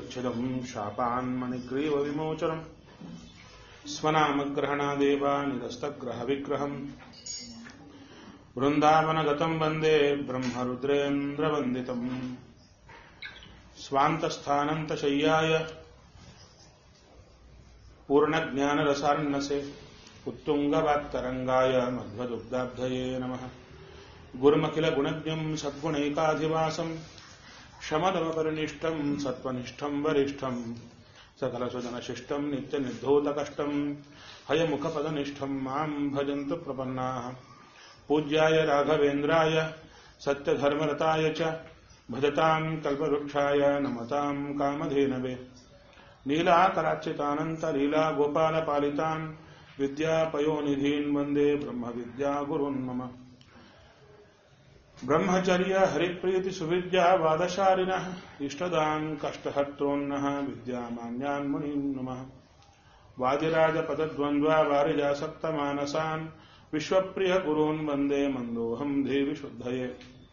गच्छदं शापान्मणिग्रीवविमोचनम् स्वनामग्रहणादेव निरस्तग्रहविग्रहम् वृन्दावनगतम् वन्दे ब्रह्मरुद्रेन्द्रवन्दितम् स्वान्तस्थानन्तशय्याय पूर्णज्ञानरसार्णसे उत्तुङ्गवात्तरङ्गाय मध्वदुग्धाब्धये नमः गुरुमखिलगुणज्ञम् सद्गुणैकाधिवासम् शमदमपरिनिष्ठम् सत्त्वनिष्ठम् वरिष्ठम् सकलसुजनशिष्टम् नित्यनिर्धूतकष्टम् हयमुखपदनिष्ठम् माम् भजन्तु प्रपन्नाः पूज्याय राघवेन्द्राय सत्यधर्मरताय च भजताम् कल्पवृक्षाय नमताम् कामधेनवे नीलाकराच्युतानन्तलीलागोपालपालितान् विद्यापयोनिधीन् वन्दे ब्रह्मविद्यागुरुन् मम ब्रह्मचर्य हरिप्रीति सुविद्या वादशालिनः इष्टदान् कष्टहर्तॄन्नः विद्यामान्यान् मुनीन् नमः वादिराजपदद्वन्द्वा वारिजासक्तमानसान् विश्वप्रिय गुरून् वन्दे मन्दोऽहम् देवि शुद्धये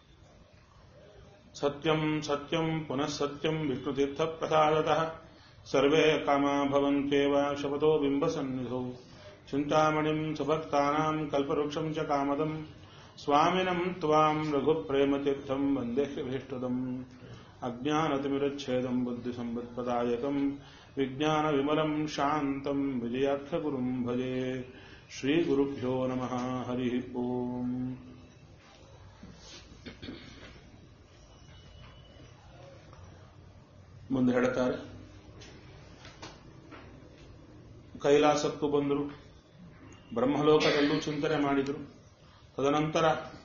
सत्यम् सत्यम् पुनः सत्यम् विष्णुतीर्थप्रसादतः सर्वे कामा भवन्त्येव शपथो बिम्बसन्निधौ चिन्तामणिम् सुभक्तानाम् कल्पवृक्षम् च कामदम् स्वामिनम् त्वाम् रघुप्रेमतीर्थम् वन्दे ह्यभीष्टदम् अज्ञानतिमिरच्छेदम् बुद्धिसम्पत्पदायकम् विज्ञानविमलम् शान्तम् विजयाख्यगुरुम् भजे श्रीगुरुभ्यो नमः हरिः ओम् ಮುಂದೆ ಹೇಳ್ತಾರೆ ಕೈಲಾಸಕ್ಕೂ ಬಂದರು ಬ್ರಹ್ಮಲೋಕದಲ್ಲೂ ಚಿಂತನೆ ಮಾಡಿದರು ತದನಂತರ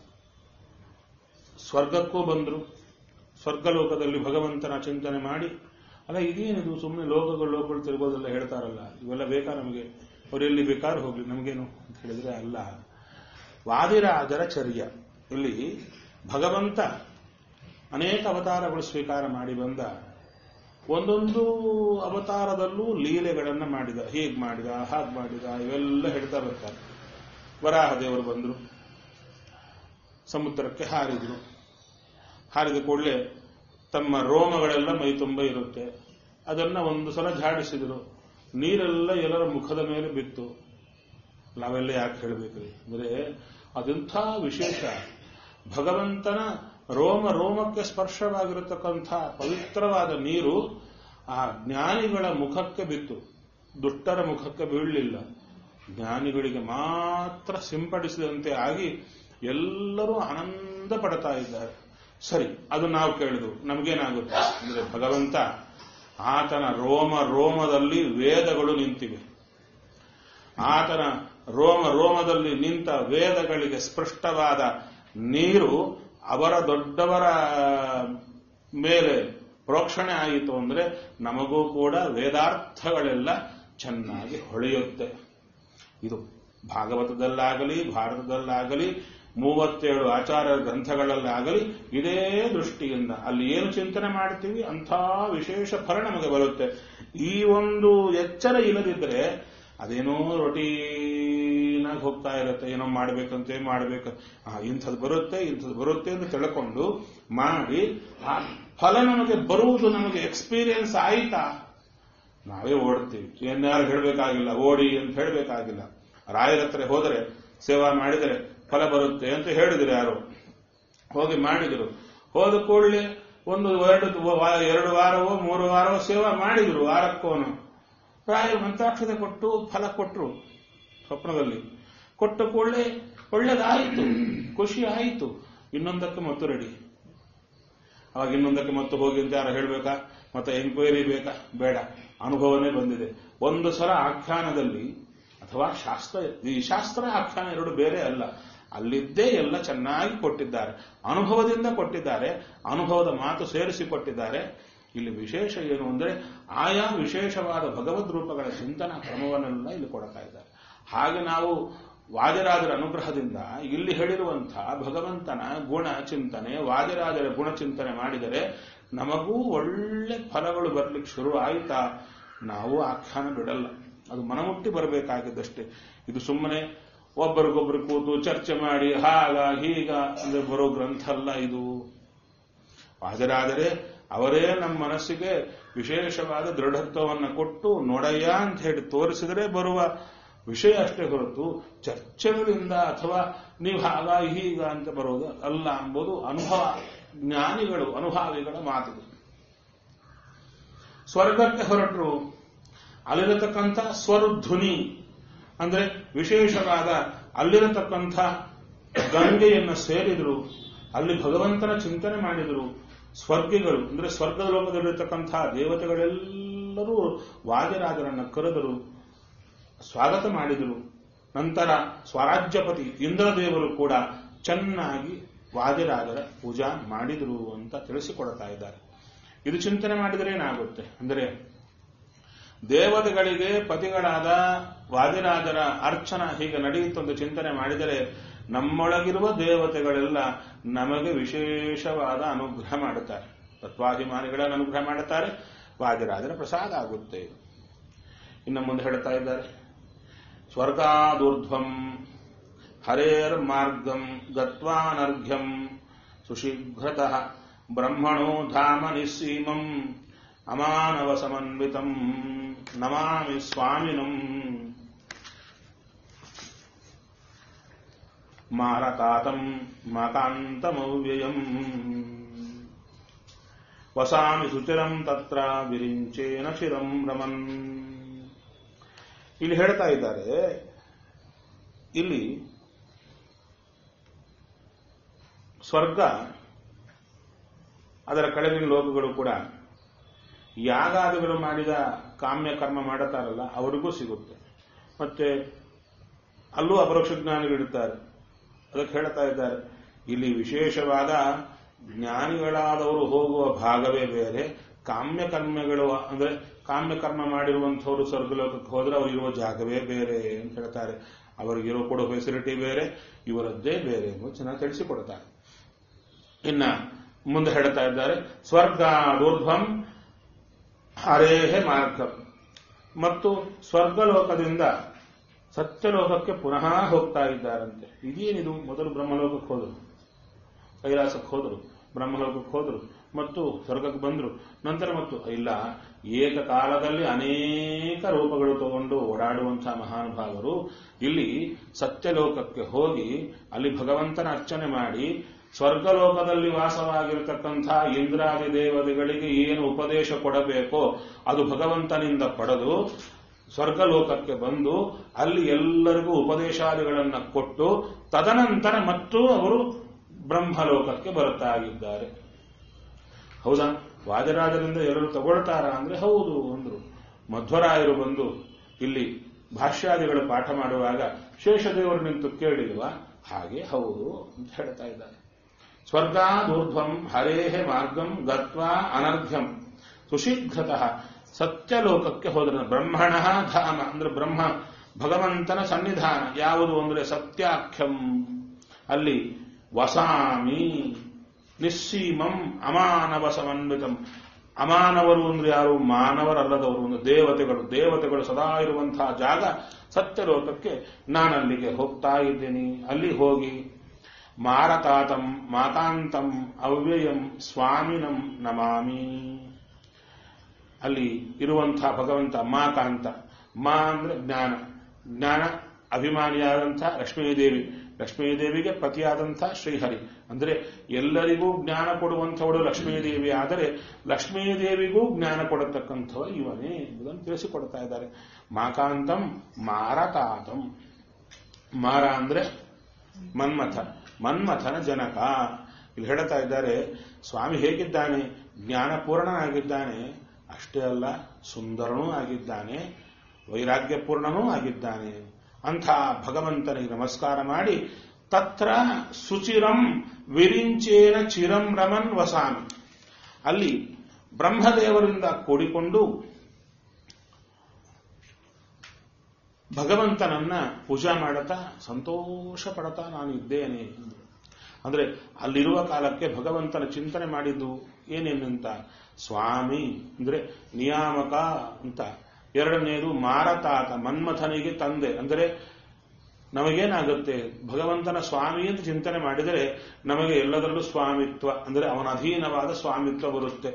ಸ್ವರ್ಗಕ್ಕೂ ಬಂದರು ಸ್ವರ್ಗಲೋಕದಲ್ಲಿ ಭಗವಂತನ ಚಿಂತನೆ ಮಾಡಿ ಅಲ್ಲ ಇದೇನಿದು ಸುಮ್ಮನೆ ಲೋಕಗಳು ಲೋಕಗಳು ತಿರುಗೋದೆಲ್ಲ ಹೇಳ್ತಾರಲ್ಲ ಇವೆಲ್ಲ ಬೇಕಾ ನಮಗೆ ಅವರೆಲ್ಲಿ ಬೇಕಾದ್ರೂ ಹೋಗ್ಲಿ ನಮಗೇನು ಅಂತ ಹೇಳಿದ್ರೆ ಅಲ್ಲ ವಾದಿರಾಜರ ಚರ್ಯ ಇಲ್ಲಿ ಭಗವಂತ ಅನೇಕ ಅವತಾರಗಳು ಸ್ವೀಕಾರ ಮಾಡಿ ಬಂದ ಒಂದೊಂದು ಅವತಾರದಲ್ಲೂ ಲೀಲೆಗಳನ್ನ ಮಾಡಿದ ಹೀಗ್ ಮಾಡಿದ ಹಾಗ್ ಮಾಡಿದ ಇವೆಲ್ಲ ಹೇಳ್ತಾ ಬರ್ತಾರೆ ವರಾಹ ದೇವರು ಬಂದರು ಸಮುದ್ರಕ್ಕೆ ಹಾರಿದ್ರು ಹಾರಿದ ಕೂಡಲೇ ತಮ್ಮ ರೋಮಗಳೆಲ್ಲ ಮೈ ತುಂಬ ಇರುತ್ತೆ ಅದನ್ನ ಒಂದು ಸಲ ಝಾಡಿಸಿದ್ರು ನೀರೆಲ್ಲ ಎಲ್ಲರ ಮುಖದ ಮೇಲೆ ಬಿತ್ತು ನಾವೆಲ್ಲ ಯಾಕೆ ಹೇಳಬೇಕ್ರಿ ಅಂದ್ರೆ ಅದೆಂಥ ವಿಶೇಷ ಭಗವಂತನ ರೋಮ ರೋಮಕ್ಕೆ ಸ್ಪರ್ಶವಾಗಿರತಕ್ಕಂಥ ಪವಿತ್ರವಾದ ನೀರು ಆ ಜ್ಞಾನಿಗಳ ಮುಖಕ್ಕೆ ಬಿತ್ತು ದುಷ್ಟರ ಮುಖಕ್ಕೆ ಬೀಳಲಿಲ್ಲ ಜ್ಞಾನಿಗಳಿಗೆ ಮಾತ್ರ ಸಿಂಪಡಿಸಿದಂತೆ ಆಗಿ ಎಲ್ಲರೂ ಆನಂದ ಪಡ್ತಾ ಇದ್ದಾರೆ ಸರಿ ಅದು ನಾವು ಕೇಳಿದ್ವು ನಮಗೇನಾಗುತ್ತೆ ಅಂದ್ರೆ ಭಗವಂತ ಆತನ ರೋಮ ರೋಮದಲ್ಲಿ ವೇದಗಳು ನಿಂತಿವೆ ಆತನ ರೋಮ ರೋಮದಲ್ಲಿ ನಿಂತ ವೇದಗಳಿಗೆ ಸ್ಪೃಷ್ಟವಾದ ನೀರು ಅವರ ದೊಡ್ಡವರ ಮೇಲೆ ಪ್ರೋಕ್ಷಣೆ ಆಯಿತು ಅಂದ್ರೆ ನಮಗೂ ಕೂಡ ವೇದಾರ್ಥಗಳೆಲ್ಲ ಚೆನ್ನಾಗಿ ಹೊಳೆಯುತ್ತೆ ಇದು ಭಾಗವತದಲ್ಲಾಗಲಿ ಭಾರತದಲ್ಲಾಗಲಿ ಮೂವತ್ತೇಳು ಆಚಾರ ಗ್ರಂಥಗಳಲ್ಲಾಗಲಿ ಇದೇ ದೃಷ್ಟಿಯಿಂದ ಅಲ್ಲಿ ಏನು ಚಿಂತನೆ ಮಾಡ್ತೀವಿ ಅಂಥ ವಿಶೇಷ ಫಲ ನಮಗೆ ಬರುತ್ತೆ ಈ ಒಂದು ಎಚ್ಚರ ಇಲ್ಲದಿದ್ರೆ ಅದೇನೋ ರೊಟೀನಾಗಿ ಹೋಗ್ತಾ ಇರುತ್ತೆ ಏನೋ ಮಾಡ್ಬೇಕಂತೆ ಮಾಡ್ಬೇಕು ಇಂಥದ್ದು ಬರುತ್ತೆ ಇಂಥದ್ದು ಬರುತ್ತೆ ಅಂತ ತಿಳ್ಕೊಂಡು ಮಾಡಿ ಆ ಫಲ ನಮಗೆ ಬರುವುದು ನಮಗೆ ಎಕ್ಸ್ಪೀರಿಯನ್ಸ್ ಆಯ್ತಾ ನಾವೇ ಓಡ್ತೀವಿ ಏನಾರು ಹೇಳಬೇಕಾಗಿಲ್ಲ ಓಡಿ ಅಂತ ಹೇಳಬೇಕಾಗಿಲ್ಲ ರಾಯರ ಹತ್ರ ಹೋದರೆ ಸೇವಾ ಮಾಡಿದರೆ ಫಲ ಬರುತ್ತೆ ಅಂತ ಹೇಳಿದ್ರು ಯಾರು ಹೋಗಿ ಮಾಡಿದರು ಹೋದ ಕೂಡಲೇ ಒಂದು ಎರಡು ಎರಡು ವಾರವೋ ಮೂರು ವಾರವೋ ಸೇವಾ ಮಾಡಿದ್ರು ವಾರಕ್ಕೋನು ರಾಯರು ಮಂತ್ರಾಕ್ಷತೆ ಕೊಟ್ಟು ಫಲ ಕೊಟ್ಟರು ಸ್ವಪ್ನದಲ್ಲಿ ಕೊಟ್ಟ ಕೂಡಲೇ ಒಳ್ಳೇದಾಯಿತು ಖುಷಿ ಆಯಿತು ಇನ್ನೊಂದಕ್ಕೆ ಮತ್ತು ರೆಡಿ ಅವಾಗ ಇನ್ನೊಂದಕ್ಕೆ ಮತ್ತೆ ಹೋಗಿ ಅಂತ ಯಾರು ಹೇಳಬೇಕಾ ಮತ್ತೆ ಎಂಕ್ವೈರಿ ಬೇಕಾ ಬೇಡ ಅನುಭವನೇ ಬಂದಿದೆ ಒಂದು ಸಲ ಆಖ್ಯಾನದಲ್ಲಿ ಅಥವಾ ಶಾಸ್ತ್ರ ಈ ಶಾಸ್ತ್ರ ಆಖ್ಯಾನ ಎರಡು ಬೇರೆ ಅಲ್ಲ ಅಲ್ಲಿದ್ದೇ ಎಲ್ಲ ಚೆನ್ನಾಗಿ ಕೊಟ್ಟಿದ್ದಾರೆ ಅನುಭವದಿಂದ ಕೊಟ್ಟಿದ್ದಾರೆ ಅನುಭವದ ಮಾತು ಸೇರಿಸಿ ಕೊಟ್ಟಿದ್ದಾರೆ ಇಲ್ಲಿ ವಿಶೇಷ ಏನು ಅಂದ್ರೆ ಆಯಾ ವಿಶೇಷವಾದ ಭಗವದ್ ರೂಪಗಳ ಚಿಂತನ ಕ್ರಮವನ್ನೆಲ್ಲ ಇಲ್ಲಿ ಕೊಡ್ತಾ ಇದ್ದಾರೆ ಹಾಗೆ ನಾವು ವಾದಿರಾಜರ ಅನುಗ್ರಹದಿಂದ ಇಲ್ಲಿ ಹೇಳಿರುವಂತಹ ಭಗವಂತನ ಗುಣ ಚಿಂತನೆ ವಾದಿರಾಜರ ಗುಣ ಚಿಂತನೆ ಮಾಡಿದರೆ ನಮಗೂ ಒಳ್ಳೆ ಫಲಗಳು ಬರ್ಲಿಕ್ಕೆ ಶುರು ಆಯ್ತಾ ನಾವು ಆಖ್ಯಾನ ಬಿಡಲ್ಲ ಅದು ಮನಮುಟ್ಟಿ ಬರಬೇಕಾಗಿದ್ದಷ್ಟೇ ಇದು ಸುಮ್ಮನೆ ಒಬ್ಬರಿಗೊಬ್ರು ಕೂತು ಚರ್ಚೆ ಮಾಡಿ ಹಾಗ ಹೀಗ ಅಂದ್ರೆ ಬರೋ ಗ್ರಂಥ ಅಲ್ಲ ಇದು ಹಾಜರಾದರೆ ಅವರೇ ನಮ್ಮ ಮನಸ್ಸಿಗೆ ವಿಶೇಷವಾದ ದೃಢತ್ವವನ್ನು ಕೊಟ್ಟು ನೋಡಯ್ಯ ಅಂತ ಹೇಳಿ ತೋರಿಸಿದರೆ ಬರುವ ವಿಷಯ ಅಷ್ಟೇ ಹೊರತು ಚರ್ಚೆಗಳಿಂದ ಅಥವಾ ನೀವು ಹಾಗ ಹೀಗ ಅಂತ ಬರೋದು ಅಲ್ಲ ಎಂಬುದು ಅನುಭವ ಜ್ಞಾನಿಗಳು ಅನುಭಾವಿಗಳ ಮಾತು ಸ್ವರ್ಗಕ್ಕೆ ಹೊರಟರು ಅಲ್ಲಿರತಕ್ಕಂಥ ಸ್ವರಧ್ವನಿ ಅಂದ್ರೆ ವಿಶೇಷವಾದ ಅಲ್ಲಿರತಕ್ಕಂಥ ಗಂಗೆಯನ್ನು ಸೇರಿದರು ಅಲ್ಲಿ ಭಗವಂತನ ಚಿಂತನೆ ಮಾಡಿದರು ಸ್ವರ್ಗಿಗಳು ಅಂದ್ರೆ ಸ್ವರ್ಗದ ಲೋಕದಲ್ಲಿರತಕ್ಕಂಥ ದೇವತೆಗಳೆಲ್ಲರೂ ವಾದಿರಾಜರನ್ನು ಕರೆದರು ಸ್ವಾಗತ ಮಾಡಿದರು ನಂತರ ಸ್ವರಾಜ್ಯಪತಿ ಇಂದ್ರದೇವರು ಕೂಡ ಚೆನ್ನಾಗಿ ವಾದಿರಾಜರ ಪೂಜಾ ಮಾಡಿದರು ಅಂತ ತಿಳಿಸಿಕೊಡ್ತಾ ಇದ್ದಾರೆ ಇದು ಚಿಂತನೆ ಮಾಡಿದರೆ ಏನಾಗುತ್ತೆ ಅಂದರೆ ದೇವತೆಗಳಿಗೆ ಪತಿಗಳಾದ ವಾದಿರಾಜರ ಅರ್ಚನ ಹೀಗೆ ನಡೆಯುತ್ತೊಂದು ಚಿಂತನೆ ಮಾಡಿದರೆ ನಮ್ಮೊಳಗಿರುವ ದೇವತೆಗಳೆಲ್ಲ ನಮಗೆ ವಿಶೇಷವಾದ ಅನುಗ್ರಹ ಮಾಡುತ್ತಾರೆ ತತ್ವಾಭಿಮಾನಿಗಳನ್ನು ಅನುಗ್ರಹ ಮಾಡುತ್ತಾರೆ ವಾದಿರಾಜರ ಪ್ರಸಾದ ಆಗುತ್ತೆ ಇನ್ನು ಮುಂದೆ ಹೇಳ್ತಾ ಇದ್ದಾರೆ ಸ್ವರ್ಗಾದೂರ್ಧ್ವಂ ಹರೇರ್ ಮಾರ್ಗಂ ಗತ್ವಾನರ್ಘ್ಯಂ ಸುಶೀಘ್ರತಃ ಬ್ರಹ್ಮಣೋ ಧಾಮ ನಿಸ್ಸೀಮಂ ಅಮಾನವ ಸಮನ್ವಿತಂ ನಮಾಮಿ ಸ್ವಾಮಿನಂ ಮಾರತಾತಂ ಮಾಕಾಂತಮವ್ಯಯಂ ವಸಾಮಿ ಸುಚಿರಂ ತತ್ರ ವಿರಿಂಚೇನ ಚಿರಂ ರಮನ್ ಇಲ್ಲಿ ಹೇಳ್ತಾ ಇದ್ದಾರೆ ಇಲ್ಲಿ ಸ್ವರ್ಗ ಅದರ ಕೆಳಗಿನ ಲೋಕಗಳು ಕೂಡ ಯಾಗಾದಿಗಳು ಮಾಡಿದ ಕಾಮ್ಯ ಕರ್ಮ ಮಾಡುತ್ತಾರಲ್ಲ ಅವರಿಗೂ ಸಿಗುತ್ತೆ ಮತ್ತೆ ಅಲ್ಲೂ ಅಪರೋಕ್ಷ ಜ್ಞಾನಿಗಳಿರ್ತಾರೆ ಅದಕ್ಕೆ ಹೇಳ್ತಾ ಇದ್ದಾರೆ ಇಲ್ಲಿ ವಿಶೇಷವಾದ ಜ್ಞಾನಿಗಳಾದವರು ಹೋಗುವ ಭಾಗವೇ ಬೇರೆ ಕಾಮ್ಯ ಕರ್ಮಗಳು ಅಂದ್ರೆ ಕಾಮ್ಯ ಕರ್ಮ ಮಾಡಿರುವಂಥವ್ರು ಸ್ವರ್ಗಲೋಕಕ್ಕೆ ಹೋದ್ರೆ ಅವ್ರು ಇರುವ ಜಾಗವೇ ಬೇರೆ ಅಂತ ಹೇಳ್ತಾರೆ ಅವರಿಗಿರೋ ಕೊಡೋ ಫೆಸಿಲಿಟಿ ಬೇರೆ ಇವರದ್ದೇ ಬೇರೆ ಎಂದು ಚೆನ್ನಾಗಿ ತಿಳಿಸಿಕೊಡ್ತಾರೆ ಇನ್ನ ಮುಂದೆ ಹೇಳ್ತಾ ಇದ್ದಾರೆ ಸ್ವರ್ಗಾದೂರ್ಧ್ವಂ ಹರೇಹೆ ಮಾರ್ಗಂ ಮತ್ತು ಸ್ವರ್ಗಲೋಕದಿಂದ ಸತ್ಯಲೋಕಕ್ಕೆ ಪುನಃ ಹೋಗ್ತಾ ಇದ್ದಾರಂತೆ ಇದೇನಿದು ಮೊದಲು ಬ್ರಹ್ಮಲೋಕಕ್ಕೆ ಹೋದರು ಕೈಲಾಸಕ್ಕೆ ಹೋದರು ಬ್ರಹ್ಮಲೋಕಕ್ಕೆ ಹೋದರು ಮತ್ತು ಸ್ವರ್ಗಕ್ಕೆ ಬಂದರು ನಂತರ ಮತ್ತು ಇಲ್ಲ ಏಕಕಾಲದಲ್ಲಿ ಅನೇಕ ರೂಪಗಳು ತಗೊಂಡು ಓಡಾಡುವಂತಹ ಮಹಾನುಭಾವರು ಇಲ್ಲಿ ಸತ್ಯಲೋಕಕ್ಕೆ ಹೋಗಿ ಅಲ್ಲಿ ಭಗವಂತನ ಅರ್ಚನೆ ಮಾಡಿ ಸ್ವರ್ಗಲೋಕದಲ್ಲಿ ವಾಸವಾಗಿರತಕ್ಕಂಥ ಇಂದ್ರಾದಿ ದೇವತೆಗಳಿಗೆ ಏನು ಉಪದೇಶ ಕೊಡಬೇಕೋ ಅದು ಭಗವಂತನಿಂದ ಪಡೆದು ಸ್ವರ್ಗಲೋಕಕ್ಕೆ ಬಂದು ಅಲ್ಲಿ ಎಲ್ಲರಿಗೂ ಉಪದೇಶಾದಿಗಳನ್ನು ಕೊಟ್ಟು ತದನಂತರ ಮತ್ತು ಅವರು ಬ್ರಹ್ಮಲೋಕಕ್ಕೆ ಬರುತ್ತಾ ಇದ್ದಾರೆ ಹೌದಾ ವಾಜರಾಜರಿಂದ ಎಲ್ಲರೂ ತಗೊಳ್ತಾರ ಅಂದ್ರೆ ಹೌದು ಅಂದ್ರು ಮಧ್ವರಾಯರು ಬಂದು ಇಲ್ಲಿ ಭಾಷ್ಯಾದಿಗಳು ಪಾಠ ಮಾಡುವಾಗ ಶೇಷದೇವರು ನಿಂತು ಕೇಳಿಲ್ವ ಹಾಗೆ ಹೌದು ಅಂತ ಹೇಳ್ತಾ ಇದ್ದಾರೆ ಸ್ವರ್ಗಾದೂರ್ಧ್ವಂ ಹರೇಹೆ ಮಾರ್ಗಂ ಗತ್ವಾ ಅನರ್ಘ್ಯಂ ಸುಶೀಘ್ರತಃ ಸತ್ಯಲೋಕಕ್ಕೆ ಹೋದ್ರೆ ಬ್ರಹ್ಮಣ ಧಾಮ ಅಂದ್ರೆ ಬ್ರಹ್ಮ ಭಗವಂತನ ಸನ್ನಿಧಾನ ಯಾವುದು ಅಂದ್ರೆ ಸತ್ಯಾಖ್ಯಂ ಅಲ್ಲಿ ವಸಾಮಿ ನಿಸ್ಸೀಮಂ ಅಮಾನವ ಸಮನ್ವಿತಂ ಅಮಾನವರು ಅಂದ್ರೆ ಯಾರು ಮಾನವರಲ್ಲದವರು ಒಂದು ದೇವತೆಗಳು ದೇವತೆಗಳು ಸದಾ ಇರುವಂತಹ ಜಾಗ ಸತ್ಯಲೋಕಕ್ಕೆ ನಾನಲ್ಲಿಗೆ ಹೋಗ್ತಾ ಇದ್ದೀನಿ ಅಲ್ಲಿ ಹೋಗಿ ಮಾರತಾತಂ ಮಾತಾಂತಂ ಅವ್ಯಯಂ ಸ್ವಾಮಿನಂ ನಮಾಮಿ ಅಲ್ಲಿ ಇರುವಂತಹ ಭಗವಂತ ಮಾಕಾಂತ ಮಾ ಅಂದ್ರೆ ಜ್ಞಾನ ಜ್ಞಾನ ಅಭಿಮಾನಿಯಾದಂಥ ಲಕ್ಷ್ಮೀದೇವಿ ಲಕ್ಷ್ಮೀದೇವಿಗೆ ಪತಿಯಾದಂಥ ಶ್ರೀಹರಿ ಅಂದ್ರೆ ಎಲ್ಲರಿಗೂ ಜ್ಞಾನ ಕೊಡುವಂಥವಳು ಲಕ್ಷ್ಮೀದೇವಿ ಆದರೆ ಲಕ್ಷ್ಮೀದೇವಿಗೂ ಜ್ಞಾನ ಕೊಡತಕ್ಕಂಥವ ಇವನೇ ಎಂಬುದನ್ನು ತಿಳಿಸಿಕೊಡ್ತಾ ಇದ್ದಾರೆ ಮಾಕಾಂತಂ ಮಾರತಾತಂ ಮಾರ ಅಂದ್ರೆ ಮನ್ಮಥ ಮನ್ಮಥನ ಜನಕ ಇಲ್ಲಿ ಹೇಳ್ತಾ ಇದ್ದಾರೆ ಸ್ವಾಮಿ ಹೇಗಿದ್ದಾನೆ ಜ್ಞಾನಪೂರ್ಣನಾಗಿದ್ದಾನೆ ಅಷ್ಟೇ ಅಲ್ಲ ಸುಂದರನೂ ಆಗಿದ್ದಾನೆ ವೈರಾಗ್ಯಪೂರ್ಣನೂ ಆಗಿದ್ದಾನೆ ಅಂಥ ಭಗವಂತನಿಗೆ ನಮಸ್ಕಾರ ಮಾಡಿ ತತ್ರ ಸುಚಿರಂ ವಿರಿಂಚೇನ ಚಿರಂ ರಮನ್ ವಸಾಮಿ ಅಲ್ಲಿ ಬ್ರಹ್ಮದೇವರಿಂದ ಕೂಡಿಕೊಂಡು ಭಗವಂತನನ್ನ ಪೂಜಾ ಮಾಡುತ್ತಾ ಸಂತೋಷ ಪಡ್ತಾ ನಾನು ಇದ್ದೇನೆ ಅಂದ್ರೆ ಅಲ್ಲಿರುವ ಕಾಲಕ್ಕೆ ಭಗವಂತನ ಚಿಂತನೆ ಮಾಡಿದ್ದು ಏನೇನಂತ ಸ್ವಾಮಿ ಅಂದ್ರೆ ನಿಯಾಮಕ ಅಂತ ಎರಡನೇದು ಮಾರತಾತ ಮನ್ಮಥನಿಗೆ ತಂದೆ ಅಂದರೆ ನಮಗೇನಾಗುತ್ತೆ ಭಗವಂತನ ಸ್ವಾಮಿ ಅಂತ ಚಿಂತನೆ ಮಾಡಿದರೆ ನಮಗೆ ಎಲ್ಲದರಲ್ಲೂ ಸ್ವಾಮಿತ್ವ ಅಂದರೆ ಅವನ ಅಧೀನವಾದ ಸ್ವಾಮಿತ್ವ ಬರುತ್ತೆ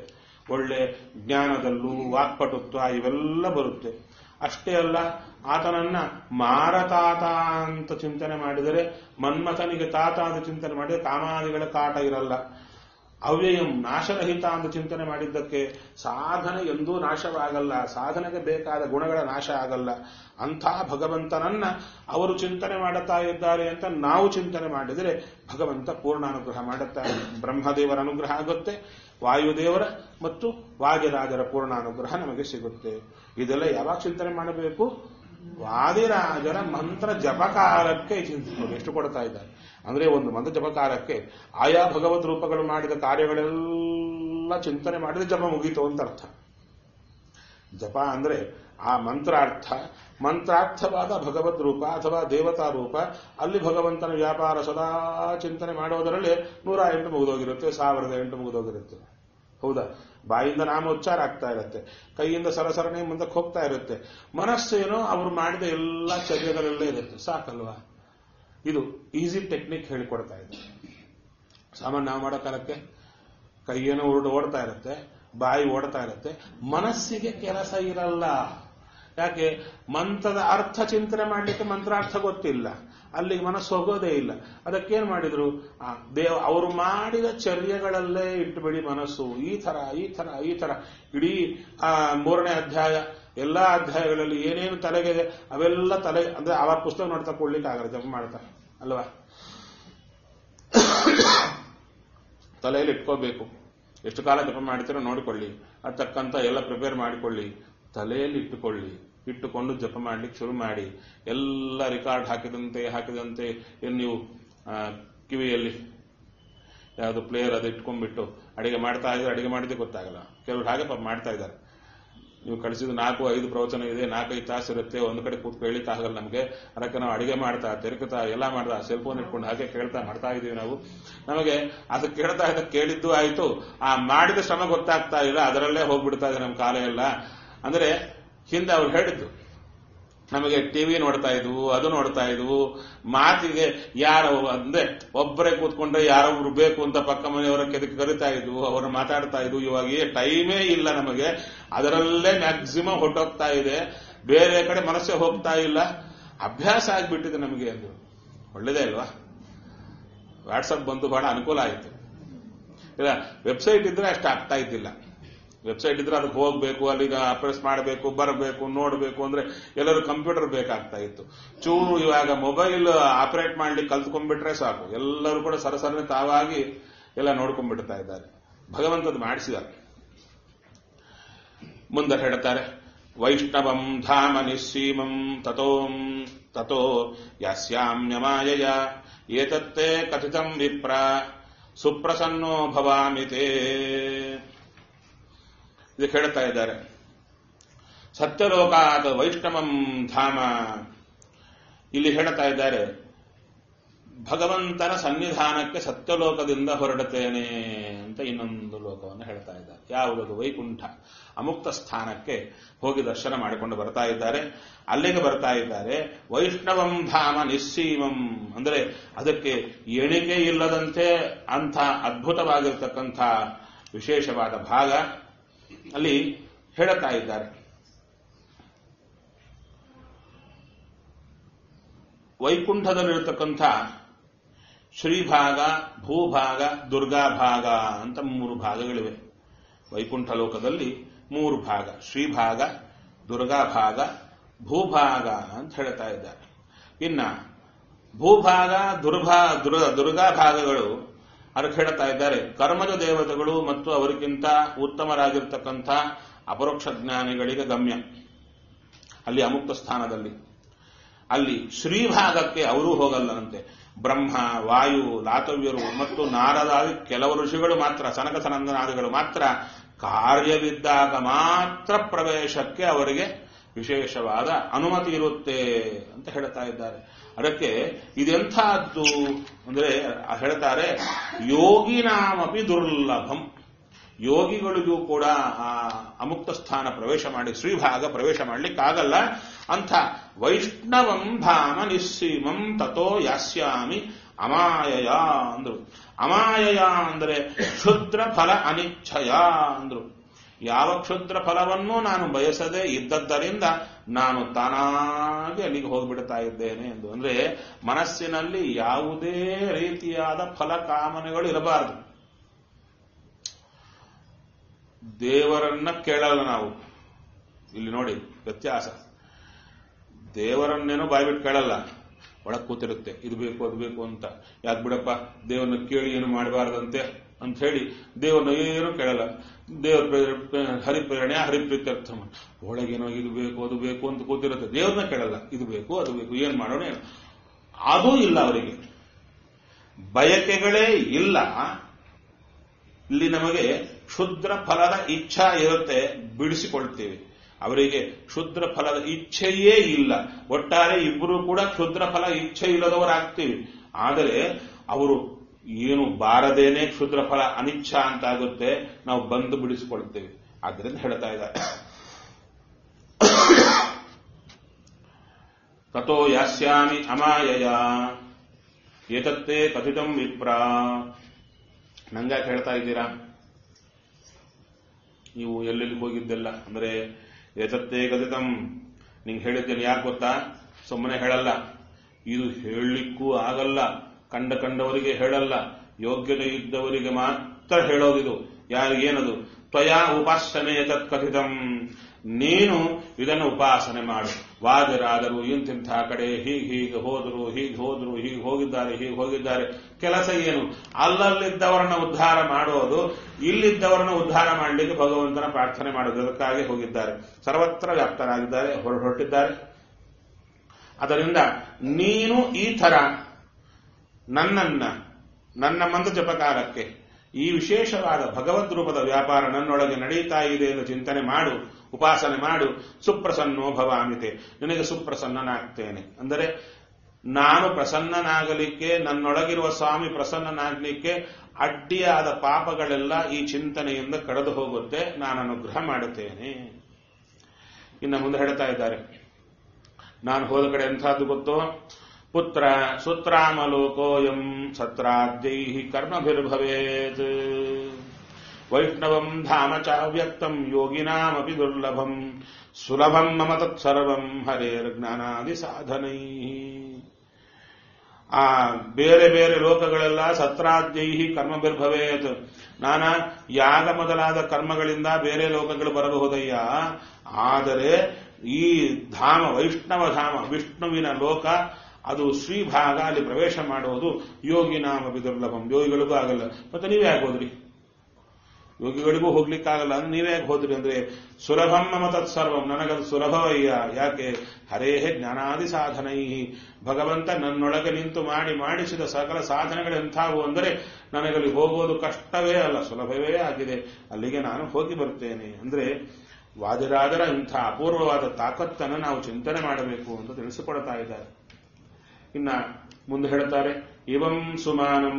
ಒಳ್ಳೆ ಜ್ಞಾನದಲ್ಲೂ ವಾಕ್ಪಟುತ್ವ ಇವೆಲ್ಲ ಬರುತ್ತೆ ಅಷ್ಟೇ ಅಲ್ಲ ಆತನನ್ನ ಮಾರತಾತ ಅಂತ ಚಿಂತನೆ ಮಾಡಿದರೆ ಮನ್ಮಥನಿಗೆ ತಾತ ಅಂತ ಚಿಂತನೆ ಮಾಡಿದರೆ ಕಾಮಾದಿಗಳ ಕಾಟ ಇರಲ್ಲ ಅವ್ಯಯಂ ನಾಶರಹಿತ ಅಂತ ಚಿಂತನೆ ಮಾಡಿದ್ದಕ್ಕೆ ಸಾಧನೆ ಎಂದೂ ನಾಶವಾಗಲ್ಲ ಸಾಧನೆಗೆ ಬೇಕಾದ ಗುಣಗಳ ನಾಶ ಆಗಲ್ಲ ಅಂಥ ಭಗವಂತನನ್ನ ಅವರು ಚಿಂತನೆ ಮಾಡುತ್ತಾ ಇದ್ದಾರೆ ಅಂತ ನಾವು ಚಿಂತನೆ ಮಾಡಿದರೆ ಭಗವಂತ ಪೂರ್ಣ ಅನುಗ್ರಹ ಮಾಡುತ್ತಾರೆ ಬ್ರಹ್ಮದೇವರ ಅನುಗ್ರಹ ಆಗುತ್ತೆ ವಾಯುದೇವರ ಮತ್ತು ವಾದಿರಾಜರ ಪೂರ್ಣ ಅನುಗ್ರಹ ನಮಗೆ ಸಿಗುತ್ತೆ ಇದೆಲ್ಲ ಯಾವಾಗ ಚಿಂತನೆ ಮಾಡಬೇಕು ವಾದಿರಾಜರ ಮಂತ್ರ ಜಪಕಾಲಕ್ಕೆ ಚಿಂತಿಸಬೇಕು ಎಷ್ಟು ಕೊಡ್ತಾ ಇದ್ದಾರೆ ಅಂದ್ರೆ ಒಂದು ಮಂತ್ರ ಜಪಕಾಲಕ್ಕೆ ಆಯಾ ಭಗವದ್ ರೂಪಗಳು ಮಾಡಿದ ಕಾರ್ಯಗಳೆಲ್ಲ ಚಿಂತನೆ ಮಾಡಿದ್ರೆ ಜಪ ಮುಗೀತು ಅಂತ ಅರ್ಥ ಜಪ ಅಂದ್ರೆ ಆ ಮಂತ್ರಾರ್ಥ ಮಂತ್ರಾರ್ಥವಾದ ಭಗವದ್ ರೂಪ ಅಥವಾ ದೇವತಾ ರೂಪ ಅಲ್ಲಿ ಭಗವಂತನ ವ್ಯಾಪಾರ ಸದಾ ಚಿಂತನೆ ಮಾಡೋದರಲ್ಲಿ ನೂರ ಎಂಟು ಮುಗಿದೋಗಿರುತ್ತೆ ಸಾವಿರದ ಎಂಟು ಮುಗಿದೋಗಿರುತ್ತೆ ಹೌದಾ ಬಾಯಿಂದ ನಾಮೋಚ್ಚಾರ ಆಗ್ತಾ ಇರುತ್ತೆ ಕೈಯಿಂದ ಸರಸರಣೆ ಮುಂದಕ್ಕೆ ಹೋಗ್ತಾ ಇರುತ್ತೆ ಮನಸ್ಸೇನೋ ಅವರು ಮಾಡಿದ ಎಲ್ಲ ಚರ್ಯಗಳೆಲ್ಲ ಇರುತ್ತೆ ಸಾಕಲ್ವಾ ಇದು ಈಸಿ ಟೆಕ್ನಿಕ್ ಹೇಳಿಕೊಡ್ತಾ ಇದೆ ಸಾಮಾನ್ಯ ನಾವು ಮಾಡೋ ಕಾಲಕ್ಕೆ ಕೈಯೇನೋ ಉರುಡು ಓಡ್ತಾ ಇರುತ್ತೆ ಬಾಯಿ ಓಡ್ತಾ ಇರುತ್ತೆ ಮನಸ್ಸಿಗೆ ಕೆಲಸ ಇರಲ್ಲ ಯಾಕೆ ಮಂತ್ರದ ಅರ್ಥ ಚಿಂತನೆ ಮಾಡಲಿಕ್ಕೆ ಮಂತ್ರಾರ್ಥ ಗೊತ್ತಿಲ್ಲ ಅಲ್ಲಿಗೆ ಮನಸ್ಸು ಹೋಗೋದೇ ಇಲ್ಲ ಅದಕ್ಕೇನ್ ಮಾಡಿದ್ರು ಆ ದೇವ ಅವರು ಮಾಡಿದ ಚರ್ಯಗಳಲ್ಲೇ ಇಟ್ಟುಬಿಡಿ ಮನಸ್ಸು ಈ ತರ ಈ ತರ ಈ ತರ ಇಡೀ ಆ ಮೂರನೇ ಅಧ್ಯಾಯ ಎಲ್ಲಾ ಅಧ್ಯಾಯಗಳಲ್ಲಿ ಏನೇನು ತಲೆಗೆ ಅವೆಲ್ಲ ತಲೆ ಅಂದ್ರೆ ಆ ಪುಸ್ತಕ ನೋಡ್ತಾ ಕೊಡ್ಲಿಕ್ಕೆ ಆಗಲ್ಲ ಜಪ ಮಾಡ್ತಾರೆ ಅಲ್ವಾ ತಲೆಯಲ್ಲಿ ಇಟ್ಕೋಬೇಕು ಎಷ್ಟು ಕಾಲ ಜಪ ಮಾಡ್ತೀರೋ ನೋಡಿಕೊಳ್ಳಿ ಅದಕ್ಕಂತ ಎಲ್ಲ ಪ್ರಿಪೇರ್ ಮಾಡಿಕೊಳ್ಳಿ ತಲೆಯಲ್ಲಿ ಇಟ್ಟುಕೊಳ್ಳಿ ಇಟ್ಟುಕೊಂಡು ಜಪ ಮಾಡ್ಲಿಕ್ಕೆ ಶುರು ಮಾಡಿ ಎಲ್ಲ ರೆಕಾರ್ಡ್ ಹಾಕಿದಂತೆ ಹಾಕಿದಂತೆ ಏನು ನೀವು ಆ, ಕಿವಿಯಲ್ಲಿ ಯಾವುದು ಪ್ಲೇಯರ್ ಅದು ಇಟ್ಕೊಂಡ್ಬಿಟ್ಟು ಅಡಿಗೆ ಮಾಡ್ತಾ ಇದ್ರೆ ಅಡಿಗೆ ಮಾಡಿದ್ರೆ ಗೊತ್ತಾಗಲ್ಲ ಕೆಲವರು ಹಾಗೆ ಪಾಪ ಮಾಡ್ತಾ ಇದ್ದಾರೆ ನೀವು ಕಳಿಸಿದ ನಾಲ್ಕು ಐದು ಪ್ರವಚನ ಇದೆ ನಾಲ್ಕೈದು ತಾಸು ಇರುತ್ತೆ ಒಂದು ಕಡೆ ಕೂತ್ ಕೇಳಲಿಕ್ಕೆ ಆಗಲ್ಲ ನಮಗೆ ಅದಕ್ಕೆ ನಾವು ಅಡಿಗೆ ಮಾಡ್ತಾ ತೆರಕುತ್ತಾ ಎಲ್ಲ ಮಾಡ್ತಾ ಸೆಲ್ ಫೋನ್ ಇಟ್ಕೊಂಡು ಹಾಗೆ ಕೇಳ್ತಾ ಮಾಡ್ತಾ ಇದೀವಿ ನಾವು ನಮಗೆ ಅದು ಕೇಳ್ತಾ ಇದ್ದ ಕೇಳಿದ್ದು ಆಯ್ತು ಆ ಮಾಡಿದ ಶ್ರಮ ಗೊತ್ತಾಗ್ತಾ ಇಲ್ಲ ಅದರಲ್ಲೇ ಹೋಗ್ಬಿಡ್ತಾ ಇದೆ ನಮ್ಮ ಕಾಲ ಎಲ್ಲ ಅಂದ್ರೆ ಹಿಂದೆ ಅವ್ರು ಹೇಳಿದ್ದು ನಮಗೆ ಟಿವಿ ನೋಡ್ತಾ ಇದ್ವು ಅದು ನೋಡ್ತಾ ಇದ್ವು ಮಾತಿಗೆ ಯಾರು ಅಂದ್ರೆ ಒಬ್ಬರೇ ಕೂತ್ಕೊಂಡ್ರೆ ಯಾರೊಬ್ರು ಬೇಕು ಅಂತ ಪಕ್ಕ ಮನೆಯವರ ಕೆದಕ್ಕೆ ಕರಿತಾ ಇದ್ವು ಅವರು ಮಾತಾಡ್ತಾ ಇದ್ವು ಇವಾಗ ಟೈಮೇ ಇಲ್ಲ ನಮಗೆ ಅದರಲ್ಲೇ ಮ್ಯಾಕ್ಸಿಮಮ್ ಹೊಟ್ಟೋಗ್ತಾ ಇದೆ ಬೇರೆ ಕಡೆ ಮನಸ್ಸೇ ಹೋಗ್ತಾ ಇಲ್ಲ ಅಭ್ಯಾಸ ಆಗ್ಬಿಟ್ಟಿದೆ ನಮಗೆ ಅದು ಒಳ್ಳೇದೇ ಅಲ್ವಾ ವಾಟ್ಸಪ್ ಬಂದು ಬಹಳ ಅನುಕೂಲ ಆಯಿತು ಇಲ್ಲ ವೆಬ್ಸೈಟ್ ಇದ್ರೆ ಅಷ್ಟು ಆಗ್ತಾ ಇದ್ದಿಲ್ಲ ವೆಬ್ಸೈಟ್ ಇದ್ರೆ ಅದಕ್ಕೆ ಹೋಗ್ಬೇಕು ಅಲ್ಲಿಗ ಪ್ರೆಸ್ ಮಾಡಬೇಕು ಬರಬೇಕು ನೋಡಬೇಕು ಅಂದ್ರೆ ಎಲ್ಲರೂ ಕಂಪ್ಯೂಟರ್ ಬೇಕಾಗ್ತಾ ಇತ್ತು ಚೂರು ಇವಾಗ ಮೊಬೈಲ್ ಆಪರೇಟ್ ಮಾಡ್ಲಿಕ್ಕೆ ಕಲ್ತ್ಕೊಂಡ್ಬಿಟ್ರೆ ಸಾಕು ಎಲ್ಲರೂ ಕೂಡ ಸರಸರನೆ ತಾವಾಗಿ ಎಲ್ಲ ನೋಡ್ಕೊಂಡ್ಬಿಡ್ತಾ ಇದ್ದಾರೆ ಭಗವಂತದ್ ಮಾಡಿಸಿದ್ದಾರೆ ಮುಂದೆ ಹೇಳ್ತಾರೆ ವೈಷ್ಣವಂ ಧಾಮ ನಿಸ್ಸೀಮಂ ತಥೋಂ ತಥೋ ಯಾಸ್ಯಾಮ್ಯಮಾಯಯ ಏತತ್ತೇ ಕಥಿತಂ ವಿಪ್ರ ಸುಪ್ರಸನ್ನೋ ಭವಾಮಿತೇ ಇದಕ್ಕೆ ಹೇಳ್ತಾ ಇದ್ದಾರೆ ಸತ್ಯಲೋಕಾದ ವೈಷ್ಣವಂ ಧಾಮ ಇಲ್ಲಿ ಹೇಳ್ತಾ ಇದ್ದಾರೆ ಭಗವಂತನ ಸನ್ನಿಧಾನಕ್ಕೆ ಸತ್ಯಲೋಕದಿಂದ ಹೊರಡುತ್ತೇನೆ ಅಂತ ಇನ್ನೊಂದು ಲೋಕವನ್ನು ಹೇಳ್ತಾ ಇದ್ದಾರೆ ಯಾವುದದು ವೈಕುಂಠ ಅಮುಕ್ತ ಸ್ಥಾನಕ್ಕೆ ಹೋಗಿ ದರ್ಶನ ಮಾಡಿಕೊಂಡು ಬರ್ತಾ ಇದ್ದಾರೆ ಅಲ್ಲಿಗೆ ಬರ್ತಾ ಇದ್ದಾರೆ ವೈಷ್ಣವಂ ಧಾಮ ನಿಸ್ಸೀಮಂ ಅಂದ್ರೆ ಅದಕ್ಕೆ ಎಣಿಕೆ ಇಲ್ಲದಂತೆ ಅಂಥ ಅದ್ಭುತವಾಗಿರ್ತಕ್ಕಂಥ ವಿಶೇಷವಾದ ಭಾಗ ಅಲ್ಲಿ ಹೇಳುತ್ತಾ ಇದ್ದಾರೆ ವೈಕುಂಠದಲ್ಲಿರತಕ್ಕಂಥ ಶ್ರೀಭಾಗ ಭೂಭಾಗ ದುರ್ಗಾಭಾಗ ಅಂತ ಮೂರು ಭಾಗಗಳಿವೆ ವೈಕುಂಠ ಲೋಕದಲ್ಲಿ ಮೂರು ಭಾಗ ಶ್ರೀಭಾಗ ದುರ್ಗಾಭಾಗ ಭೂಭಾಗ ಅಂತ ಹೇಳ್ತಾ ಇದ್ದಾರೆ ಇನ್ನ ಭೂಭಾಗ ದುರ್ಭಾ ದುರ್ ದುರ್ಗಾ ಭಾಗಗಳು ಅದಕ್ಕೆ ಹೇಳ್ತಾ ಇದ್ದಾರೆ ಕರ್ಮದ ದೇವತೆಗಳು ಮತ್ತು ಅವರಿಗಿಂತ ಉತ್ತಮರಾಗಿರ್ತಕ್ಕಂಥ ಅಪರೋಕ್ಷ ಜ್ಞಾನಿಗಳಿಗೆ ಗಮ್ಯ ಅಲ್ಲಿ ಅಮುಕ್ತ ಸ್ಥಾನದಲ್ಲಿ ಅಲ್ಲಿ ಶ್ರೀಭಾಗಕ್ಕೆ ಅವರೂ ಹೋಗಲ್ಲಂತೆ ಬ್ರಹ್ಮ ವಾಯು ಲಾತವ್ಯರು ಮತ್ತು ನಾರದಾದಿ ಕೆಲವು ಋಷಿಗಳು ಮಾತ್ರ ಸನಕ ಸನಂದನಾದಿಗಳು ಮಾತ್ರ ಕಾರ್ಯವಿದ್ದಾಗ ಮಾತ್ರ ಪ್ರವೇಶಕ್ಕೆ ಅವರಿಗೆ ವಿಶೇಷವಾದ ಅನುಮತಿ ಇರುತ್ತೆ ಅಂತ ಹೇಳ್ತಾ ಇದ್ದಾರೆ ಅದಕ್ಕೆ ಇದೆಂಥದ್ದು ಅಂದ್ರೆ ಹೇಳ್ತಾರೆ ಯೋಗಿನಾಮಪಿ ದುರ್ಲಭಂ ಯೋಗಿಗಳಿಗೂ ಕೂಡ ಆ ಅಮುಕ್ತ ಸ್ಥಾನ ಪ್ರವೇಶ ಮಾಡಿ ಶ್ರೀಭಾಗ ಪ್ರವೇಶ ಮಾಡ್ಲಿಕ್ಕಾಗಲ್ಲ ಅಂಥ ವೈಷ್ಣವಂ ಧಾಮ ನಿಸ್ಸೀಮಂ ತಥೋ ಯಾಸ್ಯಾಮಿ ಅಮಾಯಯ ಅಂದ್ರು ಅಮಾಯಯ ಅಂದ್ರೆ ಕ್ಷುದ್ರ ಫಲ ಅನಿಚ್ಛಯ ಅಂದ್ರು ಯಾವ ಕ್ಷುದ್ರ ಫಲವನ್ನೂ ನಾನು ಬಯಸದೇ ಇದ್ದದ್ದರಿಂದ ನಾನು ತಾನಾಗಿ ಅಲ್ಲಿಗೆ ಹೋಗ್ಬಿಡ್ತಾ ಇದ್ದೇನೆ ಎಂದು ಅಂದ್ರೆ ಮನಸ್ಸಿನಲ್ಲಿ ಯಾವುದೇ ರೀತಿಯಾದ ಫಲ ಕಾಮನೆಗಳು ಇರಬಾರದು ದೇವರನ್ನ ಕೇಳಲ್ಲ ನಾವು ಇಲ್ಲಿ ನೋಡಿ ವ್ಯತ್ಯಾಸ ದೇವರನ್ನೇನೋ ಬಾಯ್ಬಿಟ್ಟು ಕೇಳಲ್ಲ ಒಳಗೆ ಕೂತಿರುತ್ತೆ ಇದು ಬೇಕು ಅದು ಬೇಕು ಅಂತ ಯಾಕೆ ಬಿಡಪ್ಪ ದೇವರನ್ನ ಕೇಳಿ ಏನು ಮಾಡಬಾರ್ದಂತೆ ಅಂತ ಹೇಳಿ ದೇವರನ್ನ ಏನು ಕೇಳಲ್ಲ ದೇವರ ಪ್ರೇರ- ಹರಿಪ್ರೇರಣೆ ಹರಿಪ್ರೀತ್ಯರ್ಥ ಒಳಗೇನೋ ಇದು ಬೇಕು ಅದು ಬೇಕು ಅಂತ ಕೂತಿರುತ್ತೆ ದೇವ್ರನ್ನ ಕೇಳಲ್ಲ ಇದು ಬೇಕು ಅದು ಬೇಕು ಏನ್ ಮಾಡೋಣ ಏನು ಅದೂ ಇಲ್ಲ ಅವರಿಗೆ ಬಯಕೆಗಳೇ ಇಲ್ಲ ಇಲ್ಲಿ ನಮಗೆ ಕ್ಷುದ್ರ ಫಲದ ಇಚ್ಛಾ ಇರುತ್ತೆ ಬಿಡಿಸಿಕೊಳ್ತೇವೆ ಅವರಿಗೆ ಕ್ಷುದ್ರ ಫಲದ ಇಚ್ಛೆಯೇ ಇಲ್ಲ ಒಟ್ಟಾರೆ ಇಬ್ಬರು ಕೂಡ ಕ್ಷುದ್ರ ಫಲ ಇಚ್ಛೆ ಇಲ್ಲದವರಾಗ್ತೀವಿ ಆದರೆ ಅವರು ಏನು ಬಾರದೇನೆ ಕ್ಷುದ್ರ ಫಲ ಅನಿಚ್ಛ ಅಂತಾಗುತ್ತೆ ನಾವು ಬಂದು ಬಿಡಿಸಿಕೊಳ್ತೇವೆ ಆದ್ದರಿಂದ ಹೇಳ್ತಾ ಇದ್ದಾರೆ ತಥೋ ಯಾಸ್ಯಾಮಿ ಅಮಾಯಯ ಏತತ್ತೇ ಕಥಿತಂ ವಿಪ್ರ ನಂಗ್ಯಾಕೆ ಹೇಳ್ತಾ ಇದ್ದೀರಾ ನೀವು ಎಲ್ಲೆಲ್ಲಿ ಹೋಗಿದ್ದೆಲ್ಲ ಅಂದ್ರೆ ಏತತ್ತೇ ಕಥಿತಂ ನಿಂಗೆ ಹೇಳಿದ್ದೇನೆ ಯಾಕೆ ಗೊತ್ತಾ ಸುಮ್ಮನೆ ಹೇಳಲ್ಲ ಇದು ಹೇಳಲಿಕ್ಕೂ ಆಗಲ್ಲ ಕಂಡ ಕಂಡವರಿಗೆ ಹೇಳಲ್ಲ ಯೋಗ್ಯತೆ ಇದ್ದವರಿಗೆ ಮಾತ್ರ ಹೇಳೋದಿದು ಯಾರಿಗೇನದು ತ್ವಯಾ ಉಪಾಸನೆ ಏತತ್ ಕಥಿತಂ ನೀನು ಇದನ್ನು ಉಪಾಸನೆ ಮಾಡು ವಾದರಾದರು ಇಂತಿಂಥ ಕಡೆ ಹೀಗೆ ಹೀಗೆ ಹೋದರು ಹೀಗೆ ಹೋದರು ಹೀಗೆ ಹೋಗಿದ್ದಾರೆ ಹೀಗೆ ಹೋಗಿದ್ದಾರೆ ಕೆಲಸ ಏನು ಅಲ್ಲಲ್ಲಿದ್ದವರನ್ನ ಉದ್ಧಾರ ಮಾಡೋದು ಇಲ್ಲಿದ್ದವರನ್ನ ಉದ್ಧಾರ ಮಾಡಲಿಕ್ಕೆ ಭಗವಂತನ ಪ್ರಾರ್ಥನೆ ಮಾಡೋದು ಅದಕ್ಕಾಗಿ ಹೋಗಿದ್ದಾರೆ ಸರ್ವತ್ರ ವ್ಯಾಪ್ತರಾಗಿದ್ದಾರೆ ಹೊರ ಹೊರಟಿದ್ದಾರೆ ಅದರಿಂದ ನೀನು ಈ ಥರ ನನ್ನನ್ನ ನನ್ನ ಮಂದ ಜಪಕಾಲಕ್ಕೆ ಈ ವಿಶೇಷವಾದ ಭಗವದ್ ರೂಪದ ವ್ಯಾಪಾರ ನನ್ನೊಳಗೆ ನಡೀತಾ ಇದೆ ಎಂದು ಚಿಂತನೆ ಮಾಡು ಉಪಾಸನೆ ಮಾಡು ಸುಪ್ರಸನ್ನೋ ಭವಾಮಿತೆ ನಿನಗೆ ಸುಪ್ರಸನ್ನನಾಗ್ತೇನೆ ಅಂದರೆ ನಾನು ಪ್ರಸನ್ನನಾಗಲಿಕ್ಕೆ ನನ್ನೊಳಗಿರುವ ಸ್ವಾಮಿ ಪ್ರಸನ್ನನಾಗಲಿಕ್ಕೆ ಅಡ್ಡಿಯಾದ ಪಾಪಗಳೆಲ್ಲ ಈ ಚಿಂತನೆಯಿಂದ ಕಳೆದು ಹೋಗುತ್ತೆ ನಾನು ಅನುಗ್ರಹ ಮಾಡುತ್ತೇನೆ ಇನ್ನು ಮುಂದೆ ಹೇಳ್ತಾ ಇದ್ದಾರೆ ನಾನು ಹೋದ ಕಡೆ ಎಂಥದ್ದು ಗೊತ್ತೋ ಪುತ್ರ ಸುತ್ರಾಮಲೋಕೋಯಂ ಸತ್ರಾದ್ಯೈ ಕರ್ಮಭಿರ್ಭವೇತ್ ವೈಷ್ಣವಂ ಧಾಮ ಚಾವ್ಯಕ್ತಂ ಯೋಗಿನಾಮಪಿ ದುರ್ಲಭಂ ಸುಲಭಂ ಮಮ ತತ್ಸರ್ವಂ ಹರೇರ್ಜ್ಞಾನಾದಿ ಸಾಧನೈ ಆ ಬೇರೆ ಬೇರೆ ಲೋಕಗಳೆಲ್ಲ ಸತ್ರಾದ್ಯೈಹಿ ಕರ್ಮಭಿರ್ಭವೇತ್ ನಾನ ಯಾಗ ಮೊದಲಾದ ಕರ್ಮಗಳಿಂದ ಬೇರೆ ಲೋಕಗಳು ಬರಬಹುದಯ್ಯ ಆದರೆ ಈ ಧಾಮ ವೈಷ್ಣವ ಧಾಮ ವಿಷ್ಣುವಿನ ಲೋಕ ಅದು ಶ್ರೀಭಾಗ ಅಲ್ಲಿ ಪ್ರವೇಶ ಮಾಡುವುದು ಯೋಗಿ ನಾಮ ದುರ್ಲಭಂ ಯೋಗಿಗಳಿಗೂ ಆಗಲ್ಲ ಮತ್ತೆ ನೀವೇ ಯಾಕೆ ಹೋದ್ರಿ ಯೋಗಿಗಳಿಗೂ ಹೋಗ್ಲಿಕ್ಕಾಗಲ್ಲ ಅಂದ್ರೆ ನೀವೇ ಯಾಕೆ ಹೋದ್ರಿ ಅಂದ್ರೆ ಸುಲಭಂ ಮಮ ತತ್ಸರ್ವಂ ನನಗದು ಸುಲಭವಯ್ಯ ಯಾಕೆ ಹರೇಹೇ ಜ್ಞಾನಾದಿ ಸಾಧನೈ ಭಗವಂತ ನನ್ನೊಳಗೆ ನಿಂತು ಮಾಡಿ ಮಾಡಿಸಿದ ಸಕಲ ಸಾಧನೆಗಳೆಂಥವು ಅಂದರೆ ನನಗಲ್ಲಿ ಹೋಗೋದು ಕಷ್ಟವೇ ಅಲ್ಲ ಸುಲಭವೇ ಆಗಿದೆ ಅಲ್ಲಿಗೆ ನಾನು ಹೋಗಿ ಬರ್ತೇನೆ ಅಂದ್ರೆ ವಾದಿರಾದರ ಇಂಥ ಅಪೂರ್ವವಾದ ತಾಕತ್ತನ್ನು ನಾವು ಚಿಂತನೆ ಮಾಡಬೇಕು ಅಂತ ತಿಳಿಸಿಕೊಡ್ತಾ ಇದ್ದಾರೆ ಇನ್ನ ಮುಂದೆ ಹೇಳ್ತಾರೆ ಇವಂ ಸುಮಾನಂ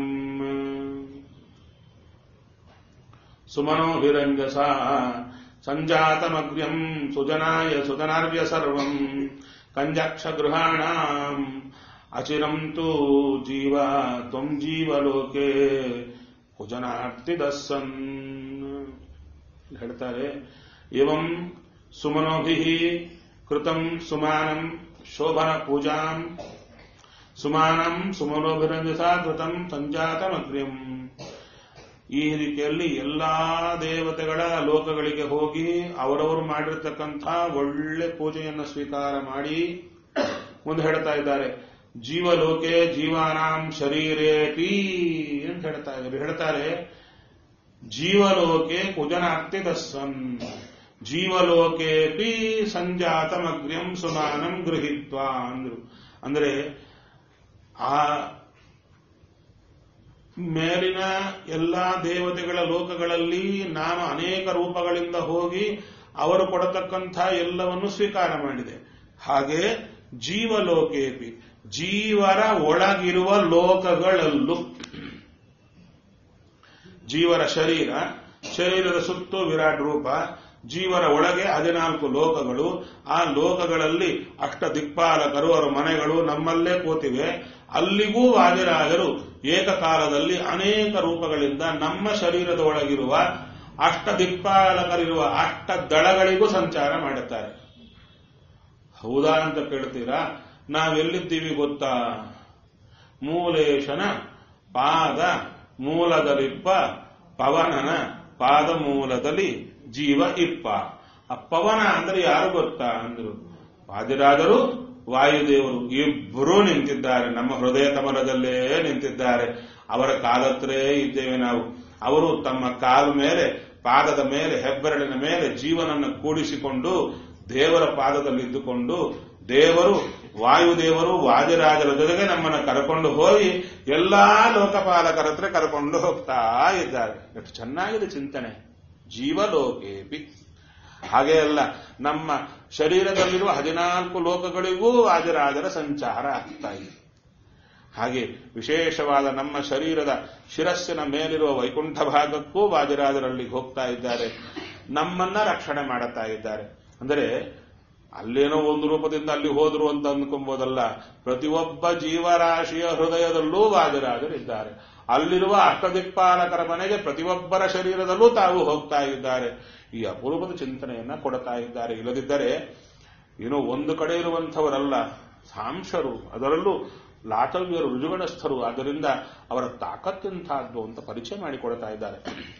ಸುಮನೋಭಿರಂಜಸ ಸಂಜಾತಮಗ್ರ್ಯಂ ಸುಜನಾಯ ಸುಜನಾರ್ಯ ಸರ್ವಂ ಕಂಜಕ್ಷ ಗೃಹಾಣಾಂ ಅಚಿರಂ ತು ಜೀವ ತ್ವಂ ಜೀವಲೋಕೆ ಕುಜನಾರ್ತಿದಸ್ಸನ್ ಹೇಳ್ತಾರೆ ಇವಂ ಸುಮನೋಭಿ ಕೃತಂ ಸುಮಾನಂ ಶೋಭನ ಪೂಜಾಂ ಸುಮಾನಂ ಸುಮನೋಭಿರಂಜಸ ಕೃತಂ ಸಂಜಾತಮಗ್ರ್ಯಂ ಈ ರೀತಿಯಲ್ಲಿ ಎಲ್ಲಾ ದೇವತೆಗಳ ಲೋಕಗಳಿಗೆ ಹೋಗಿ ಅವರವರು ಮಾಡಿರ್ತಕ್ಕಂಥ ಒಳ್ಳೆ ಪೂಜೆಯನ್ನು ಸ್ವೀಕಾರ ಮಾಡಿ ಮುಂದೆ ಹೇಳ್ತಾ ಇದ್ದಾರೆ ಜೀವಲೋಕೆ ಜೀವಾನಾಂ ಶರೀರೇಪಿ ಅಂತ ಹೇಳ್ತಾ ಇದ್ದಾರೆ ಹೇಳ್ತಾರೆ ಜೀವಲೋಕೆ ಕುಜನಾರ್ತಿದಸ್ಸನ್ ಜೀವಲೋಕೇಪಿ ಸಂಜಾತಮಗ್ರ್ಯಂ ಸುಮಾನಂ ಗೃಹಿತ್ವ ಅಂದ್ರು ಅಂದ್ರೆ ಆ ಮೇಲಿನ ಎಲ್ಲಾ ದೇವತೆಗಳ ಲೋಕಗಳಲ್ಲಿ ನಾನು ಅನೇಕ ರೂಪಗಳಿಂದ ಹೋಗಿ ಅವರು ಕೊಡತಕ್ಕಂಥ ಎಲ್ಲವನ್ನು ಸ್ವೀಕಾರ ಮಾಡಿದೆ ಹಾಗೆ ಜೀವಲೋಕೇಪಿ ಜೀವರ ಒಳಗಿರುವ ಲೋಕಗಳಲ್ಲೂ ಜೀವರ ಶರೀರ ಶರೀರದ ಸುತ್ತು ವಿರಾಟ್ ರೂಪ ಜೀವರ ಒಳಗೆ ಹದಿನಾಲ್ಕು ಲೋಕಗಳು ಆ ಲೋಕಗಳಲ್ಲಿ ಅಷ್ಟ ದಿಕ್ಪಾಲಕರು ಅವರ ಮನೆಗಳು ನಮ್ಮಲ್ಲೇ ಕೂತಿವೆ ಅಲ್ಲಿಗೂ ವಾದಿರಾಜರು ಏಕಕಾಲದಲ್ಲಿ ಅನೇಕ ರೂಪಗಳಿಂದ ನಮ್ಮ ಶರೀರದ ಒಳಗಿರುವ ಅಷ್ಟ ದಿಕ್ಪಾಲಕರಿರುವ ಅಷ್ಟ ದಳಗಳಿಗೂ ಸಂಚಾರ ಮಾಡುತ್ತಾರೆ ಹೌದಾ ಅಂತ ಕೇಳ್ತೀರಾ ನಾವೆಲ್ಲಿದ್ದೀವಿ ಗೊತ್ತಾ ಮೂಲೇಶನ ಪಾದ ಮೂಲದಲ್ಲಿಪ್ಪ ಪವನನ ಪಾದ ಮೂಲದಲ್ಲಿ ಜೀವ ಇಪ್ಪ ಆ ಪವನ ಅಂದ್ರೆ ಯಾರು ಗೊತ್ತಾ ಅಂದ್ರು ವಾದಿರಾದರು ವಾಯುದೇವರು ಇಬ್ಬರೂ ನಿಂತಿದ್ದಾರೆ ನಮ್ಮ ಹೃದಯ ಕಮಲದಲ್ಲೇ ನಿಂತಿದ್ದಾರೆ ಅವರ ಕಾಲತ್ರೇ ಇದ್ದೇವೆ ನಾವು ಅವರು ತಮ್ಮ ಕಾಲು ಮೇಲೆ ಪಾದದ ಮೇಲೆ ಹೆಬ್ಬೆರಳಿನ ಮೇಲೆ ಜೀವನನ್ನು ಕೂಡಿಸಿಕೊಂಡು ದೇವರ ಪಾದದಲ್ಲಿದ್ದುಕೊಂಡು ದೇವರು ವಾಯುದೇವರು ವಾದಿರಾಜರ ಜೊತೆಗೆ ನಮ್ಮನ್ನು ಕರ್ಕೊಂಡು ಹೋಗಿ ಎಲ್ಲಾ ಲೋಕಪಾಲಕರ ಹತ್ರ ಕರ್ಕೊಂಡು ಹೋಗ್ತಾ ಇದ್ದಾರೆ ಎಷ್ಟು ಚೆನ್ನಾಗಿದೆ ಚಿಂತನೆ ಜೀವಲೋಕೇಪಿ ಹಾಗೆ ಅಲ್ಲ ನಮ್ಮ ಶರೀರದಲ್ಲಿರುವ ಹದಿನಾಲ್ಕು ಲೋಕಗಳಿಗೂ ವಾದಿರಾಜರ ಸಂಚಾರ ಆಗ್ತಾ ಇದೆ ಹಾಗೆ ವಿಶೇಷವಾದ ನಮ್ಮ ಶರೀರದ ಶಿರಸ್ಸಿನ ಮೇಲಿರುವ ವೈಕುಂಠ ಭಾಗಕ್ಕೂ ವಾದಿರಾಜರಲ್ಲಿ ಹೋಗ್ತಾ ಇದ್ದಾರೆ ನಮ್ಮನ್ನ ರಕ್ಷಣೆ ಮಾಡುತ್ತಾ ಇದ್ದಾರೆ ಅಂದರೆ ಅಲ್ಲೇನೋ ಒಂದು ರೂಪದಿಂದ ಅಲ್ಲಿ ಹೋದ್ರು ಅಂತ ಅಂದ್ಕೊಂಬೋದಲ್ಲ ಪ್ರತಿಯೊಬ್ಬ ಜೀವರಾಶಿಯ ಹೃದಯದಲ್ಲೂ ವಾದಿರಾಜರಿದ್ದಾರೆ ಅಲ್ಲಿರುವ ಅಷ್ಟದಿಕ್ಪಾಲಕರ ಮನೆಗೆ ಪ್ರತಿಯೊಬ್ಬರ ಶರೀರದಲ್ಲೂ ತಾವು ಹೋಗ್ತಾ ಇದ್ದಾರೆ ಈ ಅಪೂರ್ವದ ಚಿಂತನೆಯನ್ನ ಕೊಡ್ತಾ ಇದ್ದಾರೆ ಇಲ್ಲದಿದ್ದರೆ ಏನೋ ಒಂದು ಕಡೆ ಇರುವಂಥವರಲ್ಲ ಸಾಂಶರು ಅದರಲ್ಲೂ ಲಾಟವ್ಯರು ರುಜುಗಣಸ್ಥರು ಆದ್ದರಿಂದ ಅವರ ತಾಕತ್ತೆಂಥದ್ದು ಅಂತ ಪರಿಚಯ ಮಾಡಿಕೊಡ್ತಾ ಇದ್ದಾರೆ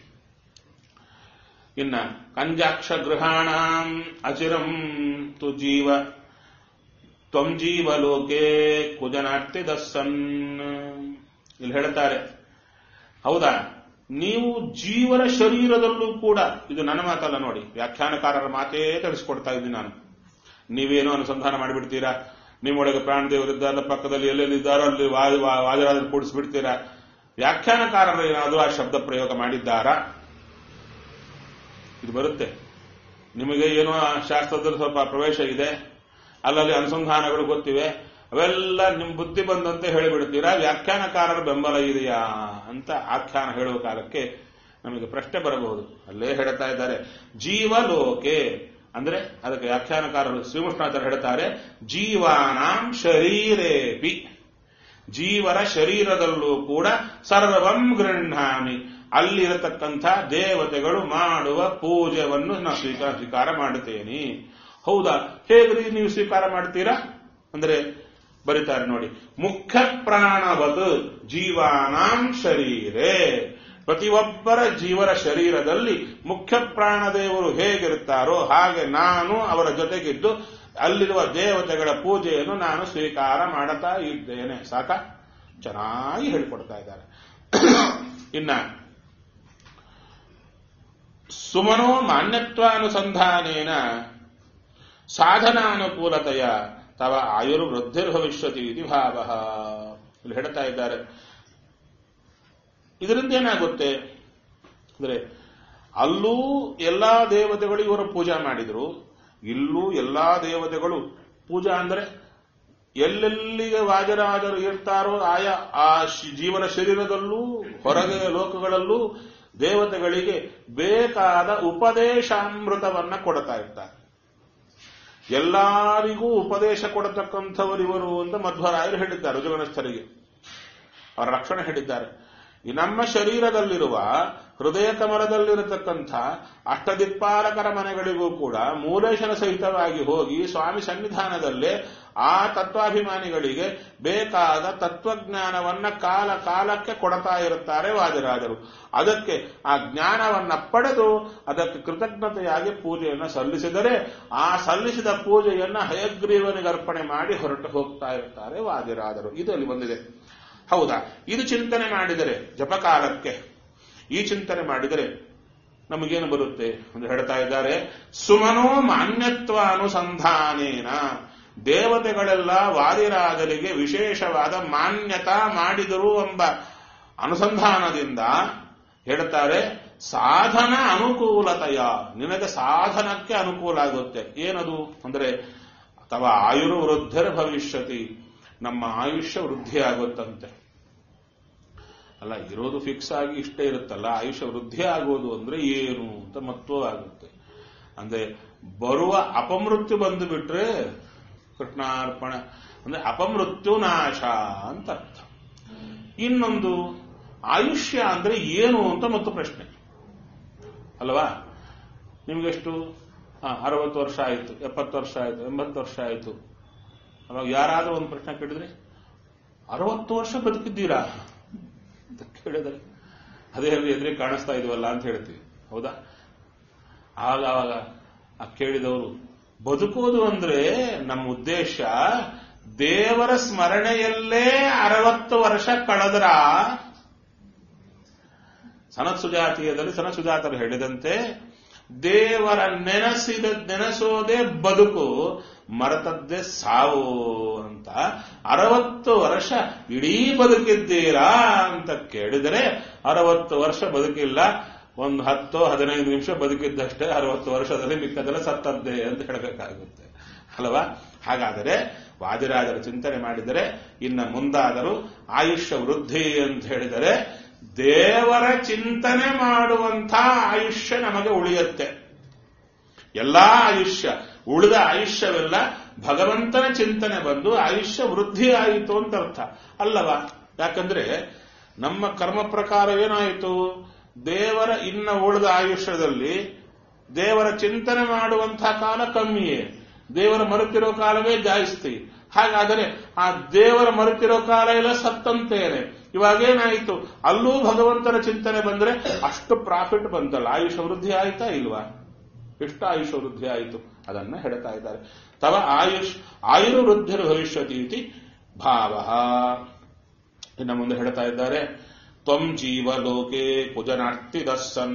ಇನ್ನ ಕಂಜಾಕ್ಷ ಗೃಹಾಣಾಂ ಅಚಿರಂ ತು ಜೀವ ತ್ವಂ ಜೀವ ಲೋಕೆ ಕುಜನಾಟ್ಯ ದಸ್ಸನ್ ಇಲ್ಲಿ ಹೇಳ್ತಾರೆ ಹೌದಾ ನೀವು ಜೀವನ ಶರೀರದಲ್ಲೂ ಕೂಡ ಇದು ನನ್ನ ಮಾತಲ್ಲ ನೋಡಿ ವ್ಯಾಖ್ಯಾನಕಾರರ ಮಾತೇ ತಿಳಿಸ್ಕೊಡ್ತಾ ಇದ್ದೀನಿ ನಾನು ನೀವೇನೋ ಅನುಸಂಧಾನ ಮಾಡಿಬಿಡ್ತೀರಾ ನಿಮ್ಮೊಳಗೆ ಪ್ರಾಣದೇವರಿದ್ದಾರ ಪಕ್ಕದಲ್ಲಿ ಎಲ್ಲೆಲ್ಲಿದ್ದಾರೋ ಅಲ್ಲಿ ವಾಜರಾಜಲ್ಲಿ ಕೂಡಿಸ್ಬಿಡ್ತೀರಾ ವ್ಯಾಖ್ಯಾನಕಾರರು ಏನಾದರೂ ಆ ಶಬ್ದ ಪ್ರಯೋಗ ಮಾಡಿದ್ದಾರಾ ಇದು ಬರುತ್ತೆ ನಿಮಗೆ ಏನೋ ಶಾಸ್ತ್ರದಲ್ಲಿ ಸ್ವಲ್ಪ ಪ್ರವೇಶ ಇದೆ ಅಲ್ಲಲ್ಲಿ ಅನುಸಂಧಾನಗಳು ಗೊತ್ತಿವೆ ಅವೆಲ್ಲ ನಿಮ್ ಬುದ್ಧಿ ಬಂದಂತೆ ಹೇಳಿಬಿಡ್ತೀರಾ ವ್ಯಾಖ್ಯಾನಕಾರರ ಬೆಂಬಲ ಇದೆಯಾ ಅಂತ ಆಖ್ಯಾನ ಹೇಳುವ ಕಾಲಕ್ಕೆ ನಮಗೆ ಪ್ರಶ್ನೆ ಬರಬಹುದು ಅಲ್ಲೇ ಹೇಳ್ತಾ ಇದ್ದಾರೆ ಜೀವಲೋಕೆ ಅಂದ್ರೆ ಅದಕ್ಕೆ ವ್ಯಾಖ್ಯಾನಕಾರರು ಶ್ರೀಕೃಷ್ಣಾಚಾರ್ಯ ಹೇಳ್ತಾರೆ ಜೀವಾನಾಂ ಶರೀರೇಪಿ ಜೀವರ ಶರೀರದಲ್ಲೂ ಕೂಡ ಸರ್ವಂ ಗೃಹಾಮಿ ಅಲ್ಲಿರತಕ್ಕಂಥ ದೇವತೆಗಳು ಮಾಡುವ ಪೂಜೆಯನ್ನು ನಾನು ಸ್ವೀಕಾರ ಸ್ವೀಕಾರ ಮಾಡುತ್ತೇನೆ ಹೌದಾ ಹೇಗ್ರಿ ನೀವು ಸ್ವೀಕಾರ ಮಾಡ್ತೀರಾ ಅಂದ್ರೆ ಬರೀತಾರೆ ನೋಡಿ ಮುಖ್ಯ ಪ್ರಾಣವತ್ ಜೀವಾನಾಂ ಶರೀರೇ ಪ್ರತಿಯೊಬ್ಬರ ಜೀವರ ಶರೀರದಲ್ಲಿ ಮುಖ್ಯ ಪ್ರಾಣದೇವರು ಹೇಗಿರುತ್ತಾರೋ ಹಾಗೆ ನಾನು ಅವರ ಜೊತೆಗಿದ್ದು ಅಲ್ಲಿರುವ ದೇವತೆಗಳ ಪೂಜೆಯನ್ನು ನಾನು ಸ್ವೀಕಾರ ಮಾಡುತ್ತಾ ಇದ್ದೇನೆ ಸಾಕ ಚೆನ್ನಾಗಿ ಹೇಳಿಕೊಡ್ತಾ ಇದ್ದಾರೆ ಇನ್ನ ಸುಮನೋ ಮಾನ್ಯತ್ವಾನುಸಂಧಾನೇನ ಸಾಧನಾನುಕೂಲತೆಯ ತವ ಆಯುರ್ವೃದ್ಧಿರ್ಭವಿಷ್ಯತಿ ಇದು ಭಾವ ಇಲ್ಲಿ ಹೇಳ್ತಾ ಇದ್ದಾರೆ ಇದರಿಂದ ಏನಾಗುತ್ತೆ ಅಂದ್ರೆ ಅಲ್ಲೂ ಎಲ್ಲಾ ದೇವತೆಗಳು ಇವರು ಪೂಜಾ ಮಾಡಿದ್ರು ಇಲ್ಲೂ ಎಲ್ಲಾ ದೇವತೆಗಳು ಪೂಜಾ ಅಂದ್ರೆ ಎಲ್ಲೆಲ್ಲಿಗೆ ವಾಜರಾಜರು ಇರ್ತಾರೋ ಆಯಾ ಆ ಜೀವನ ಶರೀರದಲ್ಲೂ ಹೊರಗೆ ಲೋಕಗಳಲ್ಲೂ ದೇವತೆಗಳಿಗೆ ಬೇಕಾದ ಉಪದೇಶಾಮೃತವನ್ನ ಕೊಡ್ತಾ ಇರ್ತಾರೆ ಎಲ್ಲರಿಗೂ ಉಪದೇಶ ಕೊಡತಕ್ಕಂಥವರು ಇವರು ಅಂತ ಮಧ್ವರಾಯರು ಹೇಳಿದ್ದಾರೆ ರುಜುಗಣಸ್ಥರಿಗೆ ಅವರ ರಕ್ಷಣೆ ಹೇಳಿದ್ದಾರೆ ಈ ನಮ್ಮ ಶರೀರದಲ್ಲಿರುವ ಹೃದಯ ಕಮಲದಲ್ಲಿರತಕ್ಕಂಥ ಅಷ್ಟದಿಕ್ಪಾಲಕರ ಮನೆಗಳಿಗೂ ಕೂಡ ಮೂಲೇಶನ ಸಹಿತವಾಗಿ ಹೋಗಿ ಸ್ವಾಮಿ ಸನ್ನಿಧಾನದಲ್ಲೇ ಆ ತತ್ವಾಭಿಮಾನಿಗಳಿಗೆ ಬೇಕಾದ ತತ್ವಜ್ಞಾನವನ್ನ ಕಾಲ ಕಾಲಕ್ಕೆ ಕೊಡ್ತಾ ಇರುತ್ತಾರೆ ವಾದಿರಾಜರು ಅದಕ್ಕೆ ಆ ಜ್ಞಾನವನ್ನ ಪಡೆದು ಅದಕ್ಕೆ ಕೃತಜ್ಞತೆಯಾಗಿ ಪೂಜೆಯನ್ನು ಸಲ್ಲಿಸಿದರೆ ಆ ಸಲ್ಲಿಸಿದ ಪೂಜೆಯನ್ನ ಹಯಗ್ರೀವನಿಗೆ ಅರ್ಪಣೆ ಮಾಡಿ ಹೊರಟು ಹೋಗ್ತಾ ಇರ್ತಾರೆ ವಾದಿರಾಜರು ಇದು ಅಲ್ಲಿ ಬಂದಿದೆ ಹೌದಾ ಇದು ಚಿಂತನೆ ಮಾಡಿದರೆ ಜಪಕಾಲಕ್ಕೆ ಈ ಚಿಂತನೆ ಮಾಡಿದರೆ ನಮಗೇನು ಬರುತ್ತೆ ಅಂತ ಹೇಳ್ತಾ ಇದ್ದಾರೆ ಸುಮನೋ ಮಾನ್ಯತ್ವ ಅನುಸಂಧಾನೇನ ದೇವತೆಗಳೆಲ್ಲ ವಾದಿರಾಜರಿಗೆ ವಿಶೇಷವಾದ ಮಾನ್ಯತಾ ಮಾಡಿದರು ಎಂಬ ಅನುಸಂಧಾನದಿಂದ ಹೇಳ್ತಾರೆ ಸಾಧನ ಅನುಕೂಲತೆಯ ನಿನಗೆ ಸಾಧನಕ್ಕೆ ಅನುಕೂಲ ಆಗುತ್ತೆ ಏನದು ಅಂದ್ರೆ ಅಥವಾ ಆಯುರು ವೃದ್ಧರ ಭವಿಷ್ಯತಿ ನಮ್ಮ ಆಯುಷ್ಯ ವೃದ್ಧಿ ಆಗುತ್ತಂತೆ ಅಲ್ಲ ಇರೋದು ಫಿಕ್ಸ್ ಆಗಿ ಇಷ್ಟೇ ಇರುತ್ತಲ್ಲ ಆಯುಷ್ಯ ವೃದ್ಧಿ ಆಗೋದು ಅಂದ್ರೆ ಏನು ಅಂತ ಮತ್ತೂ ಆಗುತ್ತೆ ಅಂದ್ರೆ ಬರುವ ಅಪಮೃತ್ಯು ಬಂದು ಬಿಟ್ರೆ ಕೃಷ್ಣಾರ್ಪಣ ಅಂದ್ರೆ ಅಪಮೃತ್ಯು ನಾಶ ಅಂತ ಅರ್ಥ ಇನ್ನೊಂದು ಆಯುಷ್ಯ ಅಂದ್ರೆ ಏನು ಅಂತ ಮತ್ತು ಪ್ರಶ್ನೆ ಅಲ್ವಾ ನಿಮ್ಗೆಷ್ಟು ಹಾ ಅರವತ್ತು ವರ್ಷ ಆಯಿತು ಎಪ್ಪತ್ತು ವರ್ಷ ಆಯಿತು ಎಂಬತ್ತು ವರ್ಷ ಆಯಿತು ಅವಾಗ ಯಾರಾದರೂ ಒಂದು ಪ್ರಶ್ನೆ ಕೇಳಿದ್ರೆ ಅರವತ್ತು ವರ್ಷ ಬದುಕಿದ್ದೀರಾ ಅಂತ ಕೇಳಿದ್ರೆ ಅದೇ ಎದುರಿಗೆ ಕಾಣಿಸ್ತಾ ಇದೀವಲ್ಲ ಅಂತ ಹೇಳ್ತೀವಿ ಹೌದಾ ಆಗ ಆವಾಗ ಆ ಕೇಳಿದವರು ಬದುಕೋದು ಅಂದ್ರೆ ನಮ್ಮ ಉದ್ದೇಶ ದೇವರ ಸ್ಮರಣೆಯಲ್ಲೇ ಅರವತ್ತು ವರ್ಷ ಕಳೆದ್ರ ಸನತ್ಸುಜಾತೀಯದಲ್ಲಿ ಸನತ್ಸುಜಾತರು ಹೇಳಿದಂತೆ ದೇವರ ನೆನೆಸಿದ ನೆನೆಸೋದೇ ಬದುಕು ಮರೆತದ್ದೇ ಸಾವು ಅಂತ ಅರವತ್ತು ವರ್ಷ ಇಡೀ ಬದುಕಿದ್ದೀರಾ ಅಂತ ಕೇಳಿದರೆ ಅರವತ್ತು ವರ್ಷ ಬದುಕಿಲ್ಲ ಒಂದು ಹತ್ತು ಹದಿನೈದು ನಿಮಿಷ ಬದುಕಿದ್ದಷ್ಟೇ ಅರವತ್ತು ವರ್ಷದಲ್ಲಿ ಮಿಕ್ಕದೆಲ್ಲ ಸತ್ತದ್ದೇ ಅಂತ ಹೇಳಬೇಕಾಗುತ್ತೆ ಅಲ್ವಾ ಹಾಗಾದರೆ ವಾದಿರಾಜರ ಚಿಂತನೆ ಮಾಡಿದರೆ ಇನ್ನ ಮುಂದಾದರೂ ಆಯುಷ್ಯ ವೃದ್ಧಿ ಅಂತ ಹೇಳಿದರೆ ದೇವರ ಚಿಂತನೆ ಮಾಡುವಂಥ ಆಯುಷ್ಯ ನಮಗೆ ಉಳಿಯುತ್ತೆ ಎಲ್ಲಾ ಆಯುಷ್ಯ ಉಳಿದ ಆಯುಷ್ಯವೆಲ್ಲ ಭಗವಂತನ ಚಿಂತನೆ ಬಂದು ಆಯುಷ್ಯ ವೃದ್ಧಿ ಆಯಿತು ಅಂತ ಅರ್ಥ ಅಲ್ಲವಾ ಯಾಕಂದ್ರೆ ನಮ್ಮ ಕರ್ಮ ಪ್ರಕಾರ ಏನಾಯಿತು ದೇವರ ಇನ್ನ ಉಳಿದ ಆಯುಷ್ಯದಲ್ಲಿ ದೇವರ ಚಿಂತನೆ ಮಾಡುವಂತಹ ಕಾಲ ಕಮ್ಮಿಯೇ ದೇವರ ಮರುತಿರೋ ಕಾಲವೇ ಜಾಸ್ತಿ ಹಾಗಾದರೆ ಆ ದೇವರ ಮರುತಿರೋ ಕಾಲ ಎಲ್ಲ ಸತ್ತಂತೇನೆ ಇವಾಗೇನಾಯಿತು ಅಲ್ಲೂ ಭಗವಂತನ ಚಿಂತನೆ ಬಂದ್ರೆ ಅಷ್ಟು ಪ್ರಾಫಿಟ್ ಬಂತಲ್ಲ ಆಯುಷ್ಯ ವೃದ್ಧಿ ಆಯ್ತಾ ಇಲ್ವಾ ಎಷ್ಟು ಆಯುಷ್ಯ ವೃದ್ಧಿ ಆಯಿತು ಅದನ್ನ ಹೇಳ್ತಾ ಇದ್ದಾರೆ ತವ ಆಯುಷ್ ಆಯುರ್ವೃದ್ಧಿರ್ ಭವಿಷ್ಯತಿ ಇತಿ ಭಾವ ಇನ್ನು ಮುಂದೆ ಹೇಳ್ತಾ ಇದ್ದಾರೆ ತ್ವಂ ಜೀವ ಲೋಕೆ ಕುಜನಾರ್ತಿದಸ್ಸನ್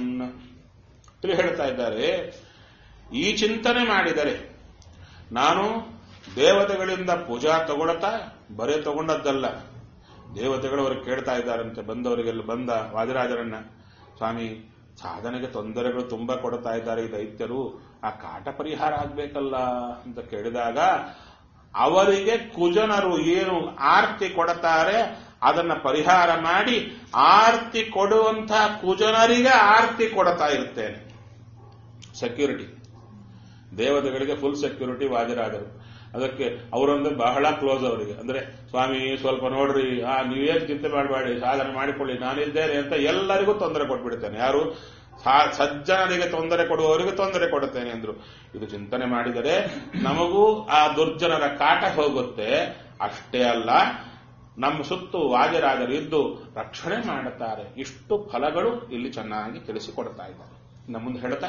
ಇಲ್ಲಿ ಹೇಳ್ತಾ ಇದ್ದಾರೆ ಈ ಚಿಂತನೆ ಮಾಡಿದರೆ ನಾನು ದೇವತೆಗಳಿಂದ ಪೂಜಾ ತಗೊಳತಾ ಬರೇ ತಗೊಂಡದ್ದಲ್ಲ ದೇವತೆಗಳವರು ಕೇಳ್ತಾ ಇದ್ದಾರಂತೆ ಬಂದವರಿಗೆಲ್ಲ ಬಂದ ವಾದಿರಾಜರನ್ನ ಸ್ವಾಮಿ ಸಾಧನೆಗೆ ತೊಂದರೆಗಳು ತುಂಬಾ ಕೊಡ್ತಾ ಇದ್ದಾರೆ ಈ ದೈತ್ಯರು ಆ ಕಾಟ ಪರಿಹಾರ ಆಗ್ಬೇಕಲ್ಲ ಅಂತ ಕೇಳಿದಾಗ ಅವರಿಗೆ ಕುಜನರು ಏನು ಆರ್ತಿ ಕೊಡ್ತಾರೆ ಅದನ್ನ ಪರಿಹಾರ ಮಾಡಿ ಆರ್ತಿ ಕೊಡುವಂತಹ ಕುಜನರಿಗೆ ಆರ್ತಿ ಕೊಡ್ತಾ ಇರ್ತೇನೆ ಸೆಕ್ಯೂರಿಟಿ ದೇವತೆಗಳಿಗೆ ಫುಲ್ ಸೆಕ್ಯೂರಿಟಿ ವಾದಿರಾಜರು ಅದಕ್ಕೆ ಅವರಂದ್ರೆ ಬಹಳ ಕ್ಲೋಸ್ ಅವರಿಗೆ ಅಂದ್ರೆ ಸ್ವಾಮಿ ಸ್ವಲ್ಪ ನೋಡ್ರಿ ಆ ನೀವೇನು ಚಿಂತೆ ಮಾಡಬೇಡಿ ಸಾಧನೆ ಮಾಡಿಕೊಳ್ಳಿ ನಾನಿದ್ದೇನೆ ಅಂತ ಎಲ್ಲರಿಗೂ ತೊಂದರೆ ಕೊಟ್ಬಿಡ್ತೇನೆ ಯಾರು ಸಜ್ಜನರಿಗೆ ತೊಂದರೆ ಕೊಡುವವರಿಗೆ ತೊಂದರೆ ಕೊಡುತ್ತೇನೆ ಅಂದ್ರು ಇದು ಚಿಂತನೆ ಮಾಡಿದರೆ ನಮಗೂ ಆ ದುರ್ಜನರ ಕಾಟ ಹೋಗುತ್ತೆ ಅಷ್ಟೇ ಅಲ್ಲ ನಮ್ಮ ಸುತ್ತು ವಾಜರಾಜರು ಇದ್ದು ರಕ್ಷಣೆ ಮಾಡುತ್ತಾರೆ ಇಷ್ಟು ಫಲಗಳು ಇಲ್ಲಿ ಚೆನ್ನಾಗಿ ತಿಳಿಸಿಕೊಡ್ತಾ ಇದ್ದಾರೆ ನಮ್ಮ ಮುಂದೆ ಹೇಳ್ತಾ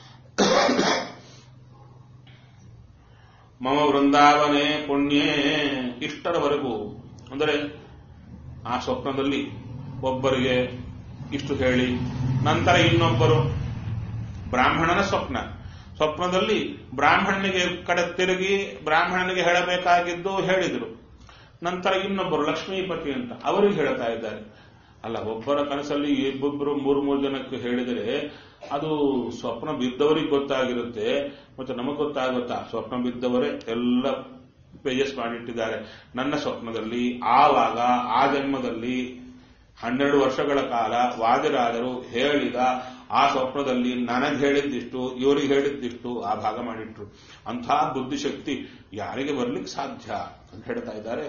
ಮಮ ವೃಂದಾವನೆ ಪುಣ್ಯೇ ಇಷ್ಟರವರೆಗೂ ಅಂದರೆ ಆ ಸ್ವಪ್ನದಲ್ಲಿ ಒಬ್ಬರಿಗೆ ಇಷ್ಟು ಹೇಳಿ ನಂತರ ಇನ್ನೊಬ್ಬರು ಬ್ರಾಹ್ಮಣನ ಸ್ವಪ್ನ ಸ್ವಪ್ನದಲ್ಲಿ ಬ್ರಾಹ್ಮಣನಿಗೆ ಕಡೆ ತಿರುಗಿ ಬ್ರಾಹ್ಮಣನಿಗೆ ಹೇಳಬೇಕಾಗಿದ್ದು ಹೇಳಿದರು ನಂತರ ಇನ್ನೊಬ್ಬರು ಲಕ್ಷ್ಮೀಪತಿ ಅಂತ ಅವರಿಗೆ ಹೇಳ್ತಾ ಇದ್ದಾರೆ ಅಲ್ಲ ಒಬ್ಬರ ಕನಸಲ್ಲಿ ಇಬ್ಬೊಬ್ಬರು ಮೂರು ಮೂರು ಜನಕ್ಕೆ ಹೇಳಿದರೆ ಅದು ಸ್ವಪ್ನ ಬಿದ್ದವರಿಗೆ ಗೊತ್ತಾಗಿರುತ್ತೆ ಮತ್ತೆ ನಮಗೆ ಗೊತ್ತಾಗುತ್ತಾ ಸ್ವಪ್ನ ಬಿದ್ದವರೇ ಎಲ್ಲ ಪೇಜಸ್ ಮಾಡಿಟ್ಟಿದ್ದಾರೆ ನನ್ನ ಸ್ವಪ್ನದಲ್ಲಿ ಆವಾಗ ಆ ಜನ್ಮದಲ್ಲಿ ಹನ್ನೆರಡು ವರ್ಷಗಳ ಕಾಲ ವಾದಿರಾದರು ಹೇಳಿದ ಆ ಸ್ವಪ್ನದಲ್ಲಿ ನನಗೆ ಹೇಳಿದ್ದಿಷ್ಟು ಇವರಿಗೆ ಹೇಳಿದ್ದಿಷ್ಟು ಆ ಭಾಗ ಮಾಡಿಟ್ರು ಅಂಥ ಬುದ್ಧಿಶಕ್ತಿ ಯಾರಿಗೆ ಬರ್ಲಿಕ್ಕೆ ಸಾಧ್ಯ ಅಂತ ಹೇಳ್ತಾ ಇದ್ದಾರೆ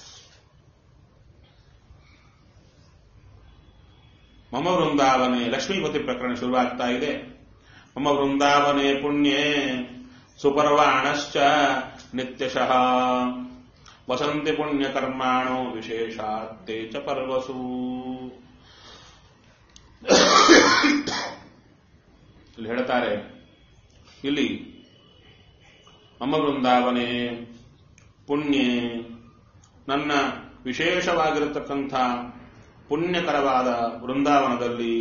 ಮಮ ವೃಂದಾವನೆ ಲಕ್ಷ್ಮೀಪತಿ ಪ್ರಕರಣ ಶುರುವಾಗ್ತಾ ಇದೆ ಮಮ ವೃಂದಾವನೆ ಪುಣ್ಯೇ ಸುಪರ್ವಾಣಶ್ಚ ನಿತ್ಯಶಃ ವಸಂತಿ ಪುಣ್ಯಕರ್ಮಾಣೋ ವಿಶೇಷಾತ್ತೇ ಚ ಪರ್ವಸು ಇಲ್ಲಿ ಹೇಳ್ತಾರೆ ಇಲ್ಲಿ ಮಮ ವೃಂದಾವನೆ ಪುಣ್ಯೆ ನನ್ನ ವಿಶೇಷವಾಗಿರತಕ್ಕಂಥ ಪುಣ್ಯಕರವಾದ ವೃಂದಾವನದಲ್ಲಿ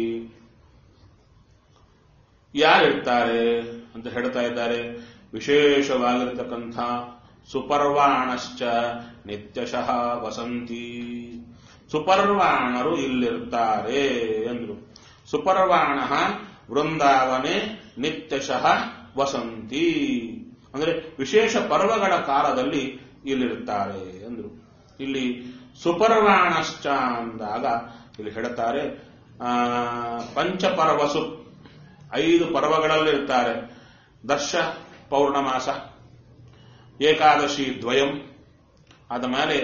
ಯಾರಿರ್ತಾರೆ ಅಂತ ಹೇಳ್ತಾ ಇದ್ದಾರೆ ವಿಶೇಷವಾಗಿರತಕ್ಕಂಥ ಸುಪರ್ವಾಣಶ್ಚ ನಿತ್ಯಶಃ ವಸಂತಿ ಸುಪರ್ವಾಣರು ಇಲ್ಲಿರ್ತಾರೆ ಎಂದ್ರು ಸುಪರ್ವಾಣ ವೃಂದಾವನೆ ನಿತ್ಯಶಃ ವಸಂತಿ ಅಂದ್ರೆ ವಿಶೇಷ ಪರ್ವಗಳ ಕಾಲದಲ್ಲಿ ಇಲ್ಲಿರುತ್ತಾರೆ ಎಂದ್ರು ಇಲ್ಲಿ ಸುಪರ್ವಾಣಶ್ಚ ಅಂದಾಗ ಇಲ್ಲಿ ಹೇಳುತ್ತಾರೆ ಪಂಚಪರ್ವಸು ಐದು ಪರ್ವಗಳಲ್ಲಿರ್ತಾರೆ ದರ್ಶ ಪೌರ್ಣಮಾಸ ಏಕಾದಶಿ ದ್ವಯಂ ಆದ ಮೇಲೆ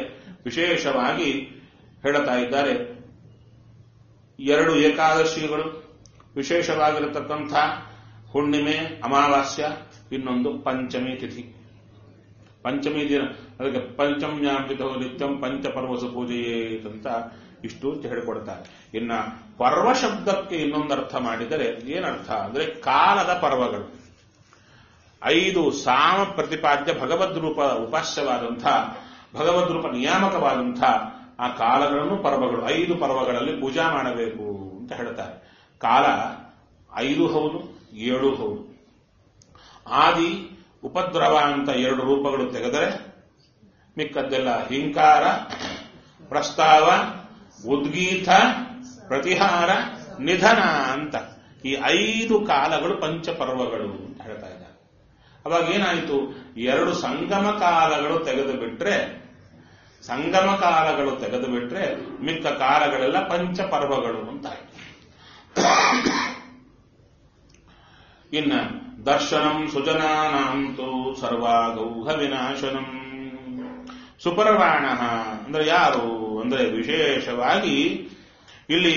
ವಿಶೇಷವಾಗಿ ಹೇಳುತ್ತಾ ಇದ್ದಾರೆ ಎರಡು ಏಕಾದಶಿಗಳು ವಿಶೇಷವಾಗಿರತಕ್ಕಂಥ ಹುಣ್ಣಿಮೆ ಅಮಾವಾಸ್ಯ ಇನ್ನೊಂದು ಪಂಚಮಿ ತಿಥಿ ಪಂಚಮಿ ದಿನ ಅದಕ್ಕೆ ಪಂಚಮ್ಯಾಂಬಿತ ನಿತ್ಯಂ ಪಂಚಪರ್ವಸ ಪೂಜೆಯೇ ಅಂತ ಇಷ್ಟು ಅಂತ ಹೇಳಿಕೊಡ್ತಾರೆ ಇನ್ನ ಪರ್ವ ಶಬ್ದಕ್ಕೆ ಇನ್ನೊಂದು ಅರ್ಥ ಮಾಡಿದರೆ ಏನರ್ಥ ಅಂದ್ರೆ ಕಾಲದ ಪರ್ವಗಳು ಐದು ಸಾಮ ಪ್ರತಿಪಾದ್ಯ ಭಗವದ್ ರೂಪ ಉಪಾಸ್ಯವಾದಂಥ ಭಗವದ್ ರೂಪ ನಿಯಾಮಕವಾದಂಥ ಆ ಕಾಲಗಳನ್ನು ಪರ್ವಗಳು ಐದು ಪರ್ವಗಳಲ್ಲಿ ಪೂಜಾ ಮಾಡಬೇಕು ಅಂತ ಹೇಳ್ತಾರೆ ಕಾಲ ಐದು ಹೌದು ಏಳು ಹೌದು ಆದಿ ಉಪದ್ರವ ಅಂತ ಎರಡು ರೂಪಗಳು ತೆಗೆದರೆ ಮಿಕ್ಕದ್ದೆಲ್ಲ ಹಿಂಕಾರ ಪ್ರಸ್ತಾವ ಉದ್ಗೀತ ಪ್ರತಿಹಾರ ನಿಧನ ಅಂತ ಈ ಐದು ಕಾಲಗಳು ಪಂಚಪರ್ವಗಳು ಅಂತ ಹೇಳ್ತಾ ಇದ್ದಾರೆ ಅವಾಗ ಏನಾಯಿತು ಎರಡು ಸಂಗಮ ಕಾಲಗಳು ತೆಗೆದು ಬಿಟ್ರೆ ಸಂಗಮ ಕಾಲಗಳು ತೆಗೆದು ಬಿಟ್ರೆ ಮಿಕ್ಕ ಕಾಲಗಳೆಲ್ಲ ಪಂಚಪರ್ವಗಳು ಅಂತ ಆಯ್ತು ಇನ್ನ ದರ್ಶನಂ ಸುಜನಾನಾಂತು ಸರ್ವಾಗೌಹ ವಿನಾಶನಂ ಸುಪರ್ವಾಣ ಅಂದ್ರೆ ಯಾರು ಅಂದ್ರೆ ವಿಶೇಷವಾಗಿ ಇಲ್ಲಿ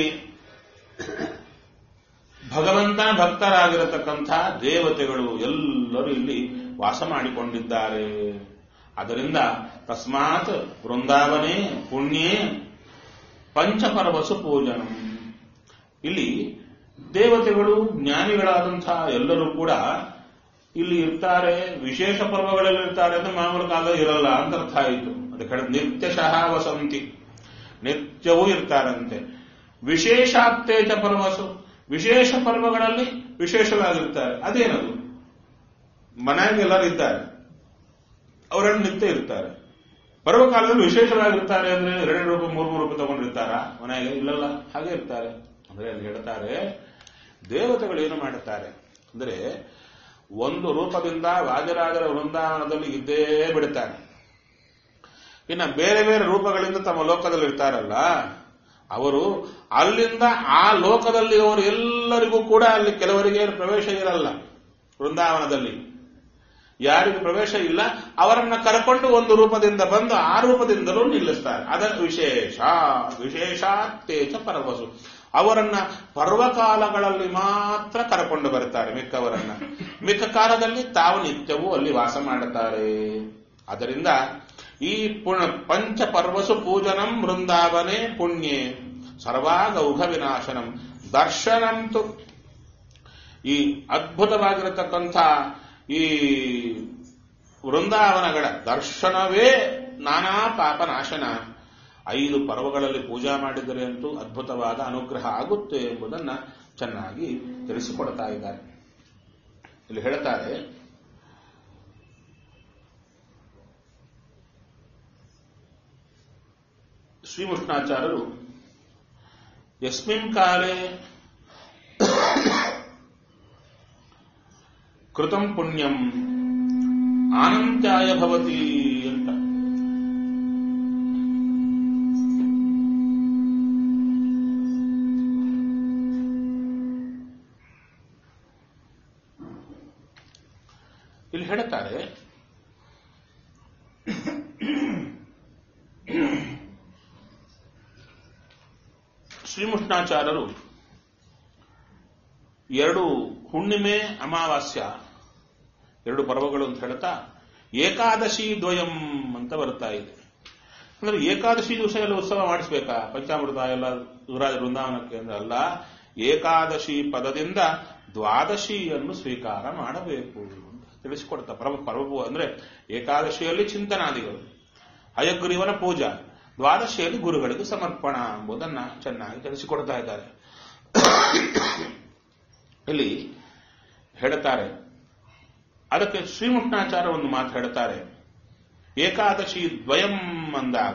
ಭಗವಂತನ ಭಕ್ತರಾಗಿರತಕ್ಕಂಥ ದೇವತೆಗಳು ಎಲ್ಲರೂ ಇಲ್ಲಿ ವಾಸ ಮಾಡಿಕೊಂಡಿದ್ದಾರೆ ಅದರಿಂದ ತಸ್ಮಾತ್ ವೃಂದಾವನೇ ಪುಣ್ಯೇ ಪಂಚಪರ್ವಸು ಪೂಜನಂ ಇಲ್ಲಿ ದೇವತೆಗಳು ಜ್ಞಾನಿಗಳಾದಂತಹ ಎಲ್ಲರೂ ಕೂಡ ಇಲ್ಲಿ ಇರ್ತಾರೆ ವಿಶೇಷ ಪರ್ವಗಳಲ್ಲಿ ಇರ್ತಾರೆ ಅಂದ್ರೆ ಮಾಮೂಲು ಕಾಲ ಇರಲ್ಲ ಅಂತ ಅರ್ಥ ಆಯಿತು ಅದಕ್ಕೆ ನಿತ್ಯಶಃ ವಸಂತಿ ನಿತ್ಯವೂ ಇರ್ತಾರಂತೆ ವಿಶೇಷಾತ್ತೇಜ ಪರ್ವಸು ವಿಶೇಷ ಪರ್ವಗಳಲ್ಲಿ ವಿಶೇಷವಾಗಿರ್ತಾರೆ ಅದೇನದು ಮನೆಯಾಗ ಎಲ್ಲರೂ ಇದ್ದಾರೆ ಅವರನ್ನು ನಿತ್ಯ ಇರ್ತಾರೆ ಪರ್ವಕಾಲದಲ್ಲಿ ವಿಶೇಷವಾಗಿರ್ತಾರೆ ಅಂದ್ರೆ ಎರಡು ರೂಪ ಮೂರು ಮೂರು ರೂಪ ತಗೊಂಡಿರ್ತಾರ ಮನೆಯಾಗ ಇಲ್ಲಲ್ಲ ಹಾಗೆ ಇರ್ತಾರೆ ಅಂದ್ರೆ ಅಲ್ಲಿ ಹೇಳ್ತಾರೆ ದೇವತೆಗಳು ಏನು ಮಾಡುತ್ತಾರೆ ಅಂದ್ರೆ ಒಂದು ರೂಪದಿಂದ ವಾಜರಾಜರ ವೃಂದಾವನದಲ್ಲಿ ಇದ್ದೇ ಬಿಡುತ್ತಾನೆ ಇನ್ನು ಬೇರೆ ಬೇರೆ ರೂಪಗಳಿಂದ ತಮ್ಮ ಲೋಕದಲ್ಲಿ ಇರ್ತಾರಲ್ಲ ಅವರು ಅಲ್ಲಿಂದ ಆ ಲೋಕದಲ್ಲಿ ಅವರು ಎಲ್ಲರಿಗೂ ಕೂಡ ಅಲ್ಲಿ ಕೆಲವರಿಗೆ ಪ್ರವೇಶ ಇರಲ್ಲ ವೃಂದಾವನದಲ್ಲಿ ಯಾರಿಗೂ ಪ್ರವೇಶ ಇಲ್ಲ ಅವರನ್ನ ಕರ್ಕೊಂಡು ಒಂದು ರೂಪದಿಂದ ಬಂದು ಆ ರೂಪದಿಂದಲೂ ನಿಲ್ಲಿಸ್ತಾರೆ ಅದರ ವಿಶೇಷ ವಿಶೇಷಾತ್ತೇಜ ಪರ್ವಸು ಅವರನ್ನ ಪರ್ವಕಾಲಗಳಲ್ಲಿ ಮಾತ್ರ ಕರ್ಕೊಂಡು ಬರ್ತಾರೆ ಮಿಕ್ಕವರನ್ನ ಮಿಕ್ಕ ಕಾಲದಲ್ಲಿ ತಾವು ನಿತ್ಯವೂ ಅಲ್ಲಿ ವಾಸ ಮಾಡುತ್ತಾರೆ ಅದರಿಂದ ಈ ಪುಣ ಪಂಚ ಪರ್ವಸು ಪೂಜನಂ ವೃಂದಾವನೆ ಪುಣ್ಯೆ ಸರ್ವಾಗೌಘ ವಿನಾಶನಂ ದರ್ಶನಂತು ಈ ಅದ್ಭುತವಾಗಿರತಕ್ಕಂಥ ಈ ವೃಂದಾವನಗಳ ದರ್ಶನವೇ ನಾನಾ ಪಾಪ ನಾಶನ ಐದು ಪರ್ವಗಳಲ್ಲಿ ಪೂಜಾ ಮಾಡಿದರೆ ಅಂತೂ ಅದ್ಭುತವಾದ ಅನುಗ್ರಹ ಆಗುತ್ತೆ ಎಂಬುದನ್ನ ಚೆನ್ನಾಗಿ ತಿಳಿಸಿಕೊಡ್ತಾ ಇದ್ದಾರೆ ಇಲ್ಲಿ ಹೇಳ್ತಾರೆ ಶ್ರೀಕೃಷ್ಣಾಚಾರ್ಯರು ಯಸ್ಮಿನ್ ಕಾಲೇ ಕೃತಂ ಪುಣ್ಯಂ ಆನಂತ್ಯಾಯ ಭವತಿ ಅಂತ ಇಲ್ಲಿ ಹೇಳುತ್ತಾರೆ ಶ್ರೀಮುಷ್ಣಾಚಾರ್ಯರು ಎರಡು ಹುಣ್ಣಿಮೆ ಅಮಾವಾಸ್ಯ ಎರಡು ಪರ್ವಗಳು ಅಂತ ಹೇಳ್ತಾ ಏಕಾದಶಿ ದ್ವಯಂ ಅಂತ ಬರ್ತಾ ಇದೆ ಅಂದ್ರೆ ಏಕಾದಶಿ ದಿವಸ ಎಲ್ಲ ಉತ್ಸವ ಮಾಡಿಸ್ಬೇಕಾ ಪಂಚಾಮೃತ ಎಲ್ಲ ಯುವರಾಜ ವೃಂದಾವನಕ್ಕೆ ಅಂದ್ರೆ ಅಲ್ಲ ಏಕಾದಶಿ ಪದದಿಂದ ದ್ವಾದಶಿಯನ್ನು ಸ್ವೀಕಾರ ಮಾಡಬೇಕು ಅಂತ ತಿಳಿಸಿಕೊಡ್ತಾ ಪರ್ವ ಪರ್ವ ಅಂದ್ರೆ ಏಕಾದಶಿಯಲ್ಲಿ ಚಿಂತನಾದಿಗಳು ಹಯಗ್ರೀವನ ಪೂಜಾ ದ್ವಾದಶಿಯಲ್ಲಿ ಗುರುಗಳಿಗೆ ಸಮರ್ಪಣ ಎಂಬುದನ್ನ ಚೆನ್ನಾಗಿ ತಿಳಿಸಿಕೊಡ್ತಾ ಇದ್ದಾರೆ ಇಲ್ಲಿ ಹೇಳುತ್ತಾರೆ ಅದಕ್ಕೆ ಶ್ರೀಮುಷ್ಣಾಚಾರ್ಯ ಒಂದು ಮಾತು ಹೇಳ್ತಾರೆ ಏಕಾದಶಿ ದ್ವಯಂ ಅಂದಾಗ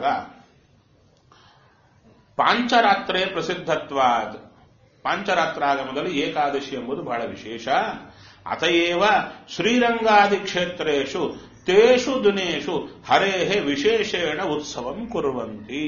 ಪಾಂಚರಾತ್ರೆ ಪ್ರಸಿದ್ಧತ್ವಾದ್ ಪಾಂಚರಾತ್ರಾಗಮದಲ್ಲಿ ಏಕಾದಶಿ ಎಂಬುದು ಬಹಳ ವಿಶೇಷ ಅತಯೇವ ಶ್ರೀರಂಗಾದಿ ಕ್ಷೇತ್ರೇಶು ತೇಷು ದಿನೇಶು ಹರೇಹೆ ವಿಶೇಷೇಣ ಉತ್ಸವಂ ಕುರುವಂತಿ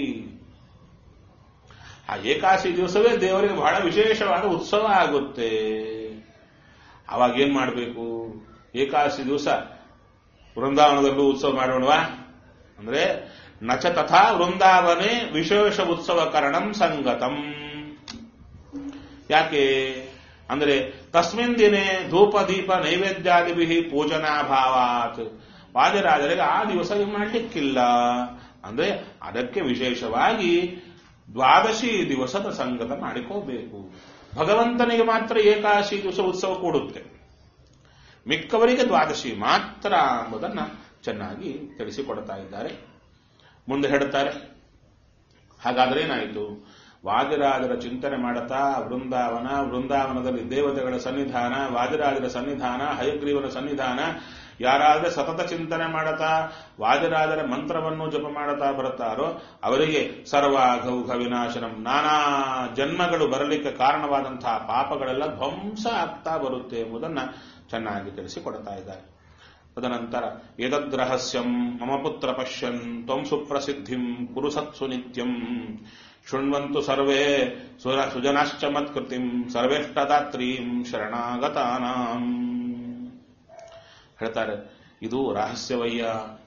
ಆ ಏಕಾದಶಿ ದಿವಸವೇ ದೇವರಿಗೆ ಬಹಳ ವಿಶೇಷವಾದ ಉತ್ಸವ ಆಗುತ್ತೆ ಅವಾಗ ಏನ್ ಮಾಡಬೇಕು ಏಕಾದಶಿ ದಿವಸ ವೃಂದಾವನದಲ್ಲೂ ಉತ್ಸವ ಮಾಡೋಣವಾ ಅಂದ್ರೆ ನಚ ತಥಾ ವೃಂದಾವನೆ ವಿಶೇಷ ಉತ್ಸವ ಕರಣಂ ಸಂಗತಂ ಯಾಕೆ ಅಂದರೆ ತಸ್ಮಿನ್ ದಿನೇ ಧೂಪ ದೀಪ ನೈವೇದ್ಯಾದಿಭಿ ಪೂಜನಾಭಾವಾತ್ ವಾದಿರಾಜರಿಗೆ ಆ ದಿವಸ ಇದು ಮಾಡಲಿಕ್ಕಿಲ್ಲ ಅಂದ್ರೆ ಅದಕ್ಕೆ ವಿಶೇಷವಾಗಿ ದ್ವಾದಶಿ ದಿವಸದ ಸಂಗತ ಮಾಡಿಕೋಬೇಕು ಭಗವಂತನಿಗೆ ಮಾತ್ರ ಏಕಾದಶಿ ದಿವಸ ಉತ್ಸವ ಕೂಡುತ್ತೆ ಮಿಕ್ಕವರಿಗೆ ದ್ವಾದಶಿ ಮಾತ್ರ ಎಂಬುದನ್ನ ಚೆನ್ನಾಗಿ ತಿಳಿಸಿಕೊಡ್ತಾ ಇದ್ದಾರೆ ಮುಂದೆ ಹೇಳುತ್ತಾರೆ ಹಾಗಾದ್ರೆ ಏನಾಯಿತು ವಾದಿರಾಜರ ಚಿಂತನೆ ಮಾಡುತ್ತಾ ವೃಂದಾವನ ವೃಂದಾವನದಲ್ಲಿ ದೇವತೆಗಳ ಸನ್ನಿಧಾನ ವಾದಿರಾಜರ ಸನ್ನಿಧಾನ ಹಯಗ್ರೀವನ ಸನ್ನಿಧಾನ ಯಾರಾದ್ರೆ ಸತತ ಚಿಂತನೆ ಮಾಡುತ್ತಾ ವಾದಿರಾಜರ ಮಂತ್ರವನ್ನು ಜಪ ಮಾಡುತ್ತಾ ಬರುತ್ತಾರೋ ಅವರಿಗೆ ಸರ್ವಾಘೌಘ ವಿನಾಶನಂ ನಾನಾ ಜನ್ಮಗಳು ಬರಲಿಕ್ಕೆ ಕಾರಣವಾದಂತಹ ಪಾಪಗಳೆಲ್ಲ ಧ್ವಂಸ ಆಗ್ತಾ ಬರುತ್ತೆ ಎಂಬುದನ್ನ ಚೆನ್ನಾಗಿ ತಿಳಿಸಿಕೊಡ್ತಾ ಇದ್ದಾರೆ ತದನಂತರ ಏತದ್ರಹಸ್ಯಂ ಮಮ ಪುತ್ರ ಪಶ್ಯನ್ ತ್ವಂ ಸುಪ್ರಸಿದ್ಧಿಂ ಕುರು ಸತ್ಸು ನಿತ್ಯಂ ಶೃಣ್ವಂತು ಸರ್ವೇ ಸುರ ಸುಜನಾಶ್ಚ ಮತ್ಕೃತಿಂ ಸರ್ವೇಷ್ಟದಾತ್ರೀಂ ಶರಣಾಗತಾನಾಂ ಹೇಳ್ತಾರೆ ಇದು ರಹಸ್ಯವಯ್ಯ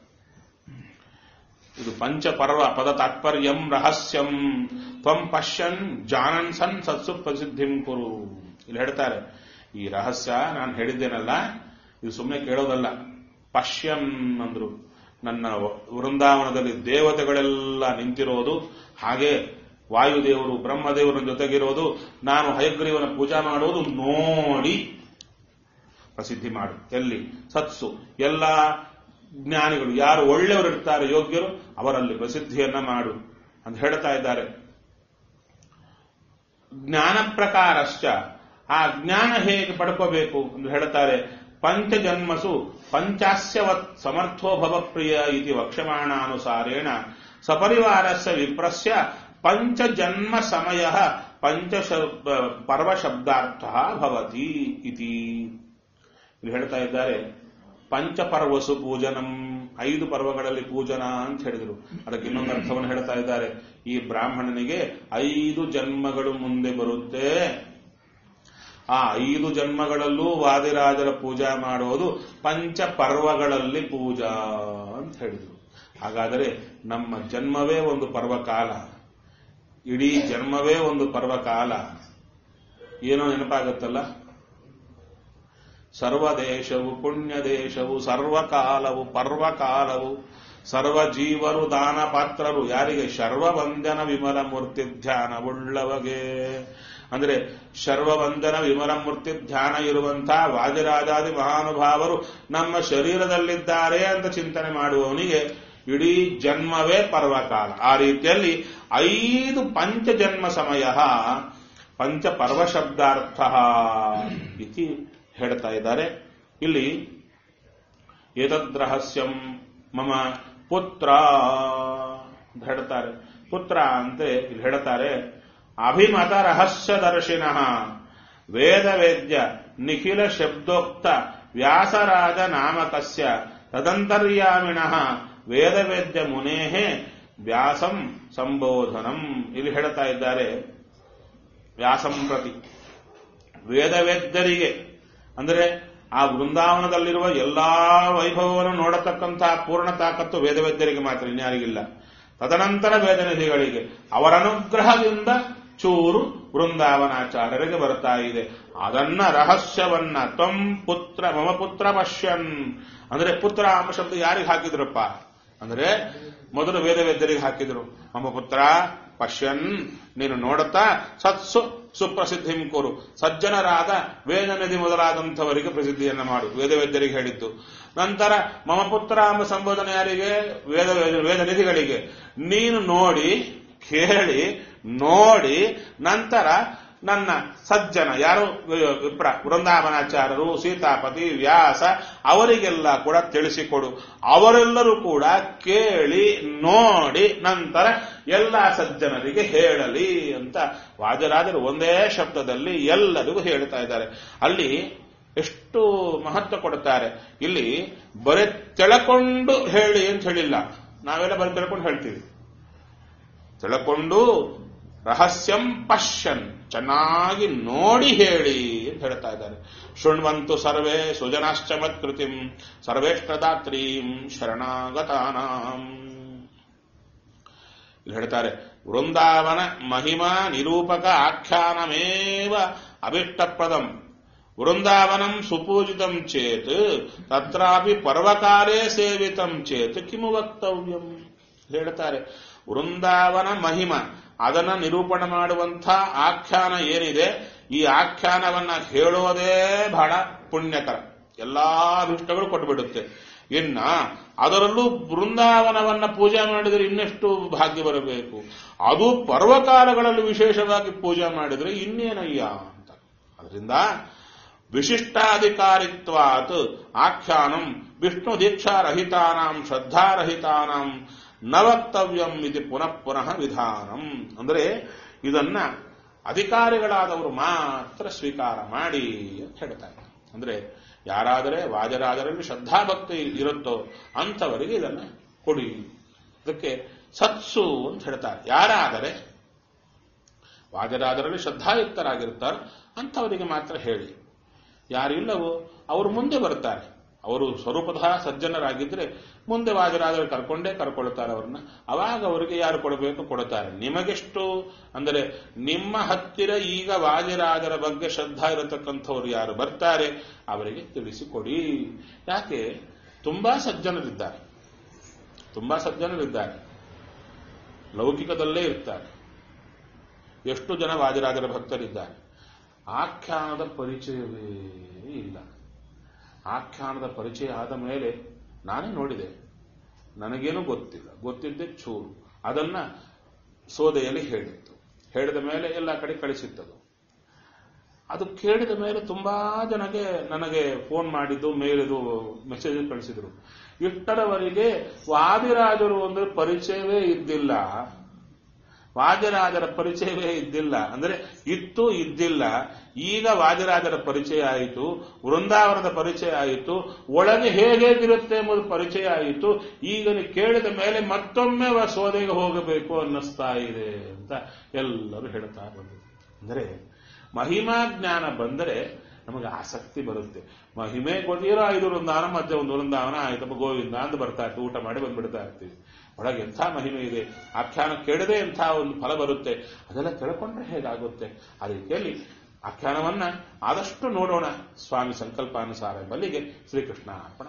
ಇದು ಪಂಚಪರ್ವ ಪದ ತಾತ್ಪರ್ಯಂ ರಹಸ್ಯಂ ತ್ವಂ ಪಶ್ಯನ್ ಜಾನನ್ ಸನ್ ಸತ್ಸು ಪ್ರಸಿದ್ಧಿಂ ಕುರು ಇಲ್ಲಿ ಹೇಳ್ತಾರೆ ಈ ರಹಸ್ಯ ನಾನು ಹೇಳಿದ್ದೇನಲ್ಲ ಇದು ಸುಮ್ಮನೆ ಕೇಳೋದಲ್ಲ ಪಶ್ಯನ್ ಅಂದ್ರು ನನ್ನ ವೃಂದಾವನದಲ್ಲಿ ದೇವತೆಗಳೆಲ್ಲ ನಿಂತಿರೋದು ಹಾಗೆ ವಾಯುದೇವರು ಬ್ರಹ್ಮದೇವರ ಜೊತೆಗಿರೋದು ನಾನು ಹಯಗ್ರೀವನ ಪೂಜಾ ಮಾಡೋದು ನೋಡಿ ಪ್ರಸಿದ್ಧಿ ಮಾಡು ಎಲ್ಲಿ ಸತ್ಸು ಎಲ್ಲ ಜ್ಞಾನಿಗಳು ಯಾರು ಒಳ್ಳೆಯವರು ಇರ್ತಾರೆ ಯೋಗ್ಯರು ಅವರಲ್ಲಿ ಪ್ರಸಿದ್ಧಿಯನ್ನ ಮಾಡು ಅಂತ ಹೇಳ್ತಾ ಇದ್ದಾರೆ ಜ್ಞಾನ ಪ್ರಕಾರಶ್ಚ ಆ ಜ್ಞಾನ ಹೇಗೆ ಪಡ್ಕೋಬೇಕು ಎಂದು ಹೇಳ್ತಾರೆ ಪಂಚಜನ್ಮಸು ಪಂಚಾಸ್ಯವತ್ ಸಮರ್ಥೋ ಭವ ಪ್ರಿಯ ಇತಿ ವಕ್ಷಮಾಣಾನುಸಾರೇಣ ಸಪರಿವಾರಸ್ಯ ವಿಪ್ರಸ್ಯ ಪಂಚಜನ್ಮ ಸಮಯ ಪಂಚ ಪರ್ವಶಬ್ದಾರ್ಥ ಭವತಿ ಇತಿ ಇಲ್ಲಿ ಹೇಳ್ತಾ ಇದ್ದಾರೆ ಪಂಚಪರ್ವಸು ಪೂಜನಂ ಐದು ಪರ್ವಗಳಲ್ಲಿ ಪೂಜನ ಅಂತ ಹೇಳಿದರು ಅದಕ್ಕೆ ಇನ್ನೊಂದು ಅರ್ಥವನ್ನು ಹೇಳ್ತಾ ಇದ್ದಾರೆ ಈ ಬ್ರಾಹ್ಮಣನಿಗೆ ಐದು ಜನ್ಮಗಳು ಮುಂದೆ ಬರುತ್ತೆ ಆ ಐದು ಜನ್ಮಗಳಲ್ಲೂ ವಾದಿರಾಜರ ಪೂಜಾ ಮಾಡೋದು ಪಂಚ ಪರ್ವಗಳಲ್ಲಿ ಪೂಜಾ ಅಂತ ಹೇಳಿದರು ಹಾಗಾದರೆ ನಮ್ಮ ಜನ್ಮವೇ ಒಂದು ಪರ್ವಕಾಲ ಇಡೀ ಜನ್ಮವೇ ಒಂದು ಪರ್ವಕಾಲ ಏನೋ ನೆನಪಾಗತ್ತಲ್ಲ ಸರ್ವದೇಶವು ಪುಣ್ಯ ದೇಶವು ಸರ್ವಕಾಲವು ಪರ್ವಕಾಲವು ಸರ್ವ ಜೀವರು ದಾನ ಪಾತ್ರರು ಯಾರಿಗೆ ಶರ್ವವಂದನ ವಿಮಲ ಮೂರ್ತಿ ಧ್ಯಾನವುಳ್ಳವಗೆ ಅಂದ್ರೆ ಶರ್ವವಂದನ ವಿಮಲ ಮೂರ್ತಿ ಧ್ಯಾನ ಇರುವಂತಹ ವಾದಿರಾಜಾದಿ ಮಹಾನುಭಾವರು ನಮ್ಮ ಶರೀರದಲ್ಲಿದ್ದಾರೆ ಅಂತ ಚಿಂತನೆ ಮಾಡುವವನಿಗೆ ಇಡೀ ಜನ್ಮವೇ ಪರ್ವಕಾಲ ಆ ರೀತಿಯಲ್ಲಿ ಐದು ಪಂಚಜನ್ಮ ಸಮಯ ಪಂಚ ಪರ್ವಶಬ್ದಾರ್ಥ ಇತಿ ಹೇಳ್ತಾ ಇದ್ದಾರೆ ಇಲ್ಲಿ ಏತದ್ರಹಸ್ಯಂ ಮಮ ಪುತ್ರ ಅಂತ ಹೇಳ್ತಾರೆ ಪುತ್ರ ಅಂತೆ ಇಲ್ಲಿ ಹೇಳ್ತಾರೆ ಅಭಿಮತ ರಹಸ್ಯ ದರ್ಶಿನ ವೇದ ವೇದ್ಯ ನಿಖಿಲ ಶಬ್ದೋಕ್ತ ವ್ಯಾಸರಾಜ ನಾಮಕಸ್ಯ ತದಂತರ್ಯಾಮಿಣ ವೇದ ವೇದ್ಯ ಮುನೇಹೇ ವ್ಯಾಸಂ ಸಂಬೋಧನಂ ಇಲ್ಲಿ ಹೇಳ್ತಾ ಇದ್ದಾರೆ ವ್ಯಾಸಂ ಪ್ರತಿ ವೇದವೇದ್ಯರಿಗೆ ಅಂದರೆ ಆ ವೃಂದಾವನದಲ್ಲಿರುವ ಎಲ್ಲಾ ವೈಭವವನ್ನು ನೋಡತಕ್ಕಂತಹ ಪೂರ್ಣ ತಾಕತ್ತು ವೇದವೇದ್ಯರಿಗೆ ಮಾತ್ರ ಇನ್ಯಾರಿಗಿಲ್ಲ ತದನಂತರ ವೇದನಿಧಿಗಳಿಗೆ ಅವರ ಅನುಗ್ರಹದಿಂದ ಚೂರು ವೃಂದಾವನಾಚಾರ್ಯರಿಗೆ ಬರ್ತಾ ಇದೆ ಅದನ್ನ ರಹಸ್ಯವನ್ನ ತ್ವಂ ಪುತ್ರ ಮಮ ಪುತ್ರ ಪಶ್ಯನ್ ಅಂದ್ರೆ ಪುತ್ರ ಎಂಬ ಶಬ್ದ ಯಾರಿಗೆ ಹಾಕಿದ್ರಪ್ಪ ಅಂದ್ರೆ ಮೊದಲು ವೇದವೇದ್ಯರಿಗೆ ಹಾಕಿದ್ರು ಮಮ ಪುತ್ರ ಪಶ್ಯನ್ ನೀನು ನೋಡುತ್ತಾ ಸತ್ಸು ಸುಪ್ರಸಿದ್ಧಿಂ ಕೊರು ಸಜ್ಜನರಾದ ವೇದನದಿ ಮೊದಲಾದಂಥವರಿಗೆ ಪ್ರಸಿದ್ಧಿಯನ್ನ ಮಾಡು ವೇದವೇದ್ಯರಿಗೆ ಹೇಳಿದ್ದು ನಂತರ ಮಮ ಪುತ್ರ ಎಂಬ ಸಂಬೋಧನೆ ಯಾರಿಗೆ ವೇದ ವೇದನಿಧಿಗಳಿಗೆ ನೀನು ನೋಡಿ ಕೇಳಿ ನೋಡಿ ನಂತರ ನನ್ನ ಸಜ್ಜನ ಯಾರು ವಿಪ್ರ ವೃಂದಾವನಾಚಾರ್ಯರು ಸೀತಾಪತಿ ವ್ಯಾಸ ಅವರಿಗೆಲ್ಲ ಕೂಡ ತಿಳಿಸಿಕೊಡು ಅವರೆಲ್ಲರೂ ಕೂಡ ಕೇಳಿ ನೋಡಿ ನಂತರ ಎಲ್ಲ ಸಜ್ಜನರಿಗೆ ಹೇಳಲಿ ಅಂತ ವಾಜರಾಜರು ಒಂದೇ ಶಬ್ದದಲ್ಲಿ ಎಲ್ಲರಿಗೂ ಹೇಳ್ತಾ ಇದ್ದಾರೆ ಅಲ್ಲಿ ಎಷ್ಟು ಮಹತ್ವ ಕೊಡುತ್ತಾರೆ ಇಲ್ಲಿ ಬರೀ ತಿಳ್ಕೊಂಡು ಹೇಳಿ ಅಂತ ಹೇಳಿಲ್ಲ ನಾವೆಲ್ಲ ಬರೀ ತಿಳ್ಕೊಂಡು ಹೇಳ್ತೀವಿ ತಿಳ್ಕೊಂಡು ರಹಸ್ಯಂ ಪಶ್ಯನ್ ಚೆನ್ನಾಗಿ ನೋಡಿ ಹೇಳಿ ಅಂತ ಹೇಳ್ತಾ ಇದ್ದಾರೆ ಶೃಣ್ವಂತು ಸರ್ವೇ ಸುಜನಾಶ್ಚ ಮತ್ಕೃತಿಂ ಸರ್ವೇಷ್ಟದಾತ್ರೀಂ ಶರಣಾಗತಾನಾಂ ಇಲ್ಲಿ ಹೇಳ್ತಾರೆ ವೃಂದಾವನ ಮಹಿಮಾ ನಿರೂಪಕ ಆಖ್ಯಾನಮೇವ ಅಭಿಷ್ಟಪ್ರದಂ ವೃಂದಾವನಂ ಸುಪೂಜಿತಂ ಚೇತ್ ತತ್ರಾಪಿ ಪರ್ವಕಾಲೇ ಸೇವಿತಂ ಚೇತ್ ಕಿಮು ವಕ್ತವ್ಯಂ ಹೇಳ್ತಾರೆ ವೃಂದಾವನ ಮಹಿಮ ಅದನ್ನ ನಿರೂಪಣೆ ಮಾಡುವಂಥ ಆಖ್ಯಾನ ಏನಿದೆ ಈ ಆಖ್ಯಾನವನ್ನ ಹೇಳೋದೇ ಬಹಳ ಪುಣ್ಯಕರ ಎಲ್ಲಾ ಅಭಿಷ್ಟಗಳು ಕೊಟ್ಟುಬಿಡುತ್ತೆ ಇನ್ನ ಅದರಲ್ಲೂ ಬೃಂದಾವನವನ್ನ ಪೂಜೆ ಮಾಡಿದರೆ ಇನ್ನೆಷ್ಟು ಭಾಗ್ಯ ಬರಬೇಕು ಅದು ಪರ್ವಕಾಲಗಳಲ್ಲಿ ವಿಶೇಷವಾಗಿ ಪೂಜೆ ಮಾಡಿದರೆ ಇನ್ನೇನಯ್ಯ ಅಂತ ಅದರಿಂದ ವಿಶಿಷ್ಟಾಧಿಕಾರಿತ್ವಾತ್ ಆಖ್ಯಾನಂ ವಿಷ್ಣು ದೀಕ್ಷಾರಹಿತಾನಾಂ ಶ್ರದ್ಧಾರಹಿತಾನಾಂ ನ ವಕ್ತವ್ಯಂ ಇದು ಪುನಃ ಪುನಃ ವಿಧಾನಂ ಅಂದರೆ ಇದನ್ನ ಅಧಿಕಾರಿಗಳಾದವರು ಮಾತ್ರ ಸ್ವೀಕಾರ ಮಾಡಿ ಅಂತ ಹೇಳ್ತಾರೆ ಅಂದ್ರೆ ಯಾರಾದರೆ ವಾಜರಾಜರಲ್ಲಿ ಶ್ರದ್ಧಾಭಕ್ತಿ ಇರುತ್ತೋ ಅಂಥವರಿಗೆ ಇದನ್ನ ಕೊಡಿ ಅದಕ್ಕೆ ಸತ್ಸು ಅಂತ ಹೇಳ್ತಾರೆ ಯಾರಾದರೆ ವಾಜರಾಜರಲ್ಲಿ ಶ್ರದ್ಧಾಯುಕ್ತರಾಗಿರ್ತಾರೆ ಅಂಥವರಿಗೆ ಮಾತ್ರ ಹೇಳಿ ಯಾರಿಲ್ಲವೋ ಅವರು ಮುಂದೆ ಬರ್ತಾರೆ ಅವರು ಸ್ವರೂಪತಃ ಸಜ್ಜನರಾಗಿದ್ರೆ ಮುಂದೆ ವಾಜರಾಜರು ಕರ್ಕೊಂಡೇ ಕರ್ಕೊಳ್ತಾರೆ ಅವ್ರನ್ನ ಅವಾಗ ಅವರಿಗೆ ಯಾರು ಕೊಡಬೇಕು ಕೊಡುತ್ತಾರೆ ನಿಮಗೆಷ್ಟು ಅಂದರೆ ನಿಮ್ಮ ಹತ್ತಿರ ಈಗ ವಾಜರಾಜರ ಬಗ್ಗೆ ಶ್ರದ್ಧಾ ಇರತಕ್ಕಂಥವ್ರು ಯಾರು ಬರ್ತಾರೆ ಅವರಿಗೆ ತಿಳಿಸಿಕೊಡಿ ಯಾಕೆ ತುಂಬಾ ಸಜ್ಜನರಿದ್ದಾರೆ ತುಂಬಾ ಸಜ್ಜನರಿದ್ದಾರೆ ಲೌಕಿಕದಲ್ಲೇ ಇರ್ತಾರೆ ಎಷ್ಟು ಜನ ವಾಜರಾಜರ ಭಕ್ತರಿದ್ದಾರೆ ಆಖ್ಯಾನದ ಪರಿಚಯವೇ ಇಲ್ಲ ಆಖ್ಯಾನದ ಪರಿಚಯ ಆದ ಮೇಲೆ ನಾನೇ ನೋಡಿದೆ ನನಗೇನು ಗೊತ್ತಿಲ್ಲ ಗೊತ್ತಿದ್ದೆ ಚೂರು ಅದನ್ನ ಸೋದೆಯಲ್ಲಿ ಹೇಳಿತ್ತು ಹೇಳಿದ ಮೇಲೆ ಎಲ್ಲ ಕಡೆ ಕಳಿಸಿತ್ತದು ಅದು ಕೇಳಿದ ಮೇಲೆ ತುಂಬಾ ಜನಗೆ ನನಗೆ ಫೋನ್ ಮಾಡಿದ್ದು ಮೇಲಿದು ಮೆಸೇಜ್ ಕಳಿಸಿದ್ರು ಇಷ್ಟರವರೆಗೆ ವಾದಿರಾಜರು ಅಂದ್ರೆ ಪರಿಚಯವೇ ಇದ್ದಿಲ್ಲ ವಾಜರಾಜರ ಪರಿಚಯವೇ ಇದ್ದಿಲ್ಲ ಅಂದ್ರೆ ಇತ್ತು ಇದ್ದಿಲ್ಲ ಈಗ ವಾಜರಾಜರ ಪರಿಚಯ ಆಯಿತು ವೃಂದಾವನದ ಪರಿಚಯ ಆಯಿತು ಒಳಗೆ ಹೇಗೇಗಿರುತ್ತೆ ಎಂಬುದು ಪರಿಚಯ ಆಯಿತು ಈಗ ನೀವು ಕೇಳಿದ ಮೇಲೆ ಮತ್ತೊಮ್ಮೆ ವ- ಸೋದೆಗೆ ಹೋಗಬೇಕು ಅನ್ನಿಸ್ತಾ ಇದೆ ಅಂತ ಎಲ್ಲರೂ ಹೇಳ್ತಾ ಬಂದರು ಅಂದರೆ ಮಹಿಮಾ ಜ್ಞಾನ ಬಂದರೆ ನಮಗೆ ಆಸಕ್ತಿ ಬರುತ್ತೆ ಮಹಿಮೆ ಗೊತ್ತಿರೋ ಐದು ವೃಂದಾವನ ಮತ್ತೆ ಒಂದು ವೃಂದಾವನ ಆಯ್ತಪ್ಪ ಗೋವಿಂದ ಅಂತ ಬರ್ತಾ ಇರ್ತೀವಿ ಊಟ ಮಾಡಿ ಬಂದ್ಬಿಡ್ತಾ ಇರ್ತೀವಿ ಒಳಗೆ ಎಂಥ ಮಹಿಮೆ ಇದೆ ಆಖ್ಯಾನ ಕೇಳದೆ ಎಂಥ ಒಂದು ಫಲ ಬರುತ್ತೆ ಅದೆಲ್ಲ ತಿಳ್ಕೊಂಡ್ರೆ ಹೇಗಾಗುತ್ತೆ ಆ ರೀತಿಯಲ್ಲಿ ಆಖ್ಯಾನವನ್ನ ಆದಷ್ಟು ನೋಡೋಣ ಸ್ವಾಮಿ ಸಂಕಲ್ಪಾನುಸಾರ ಬಲ್ಲಿಗೆ ಶ್ರೀಕೃಷ್ಣ ಅರ್ಪಣ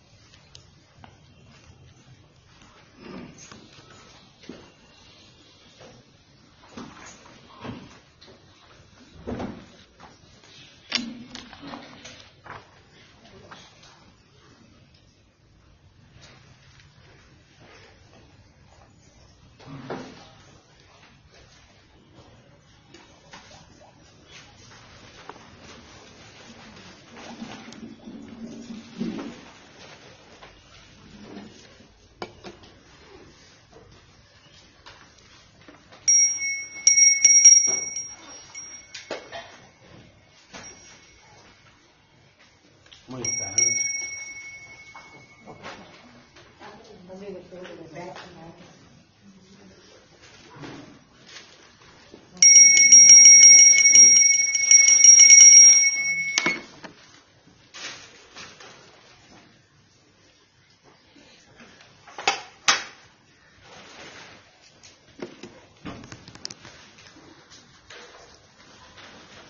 ಮುಗಿತಾ ಮದುವೆಗೆ ಸೇರಿದ ಬ್ಯಾಚ್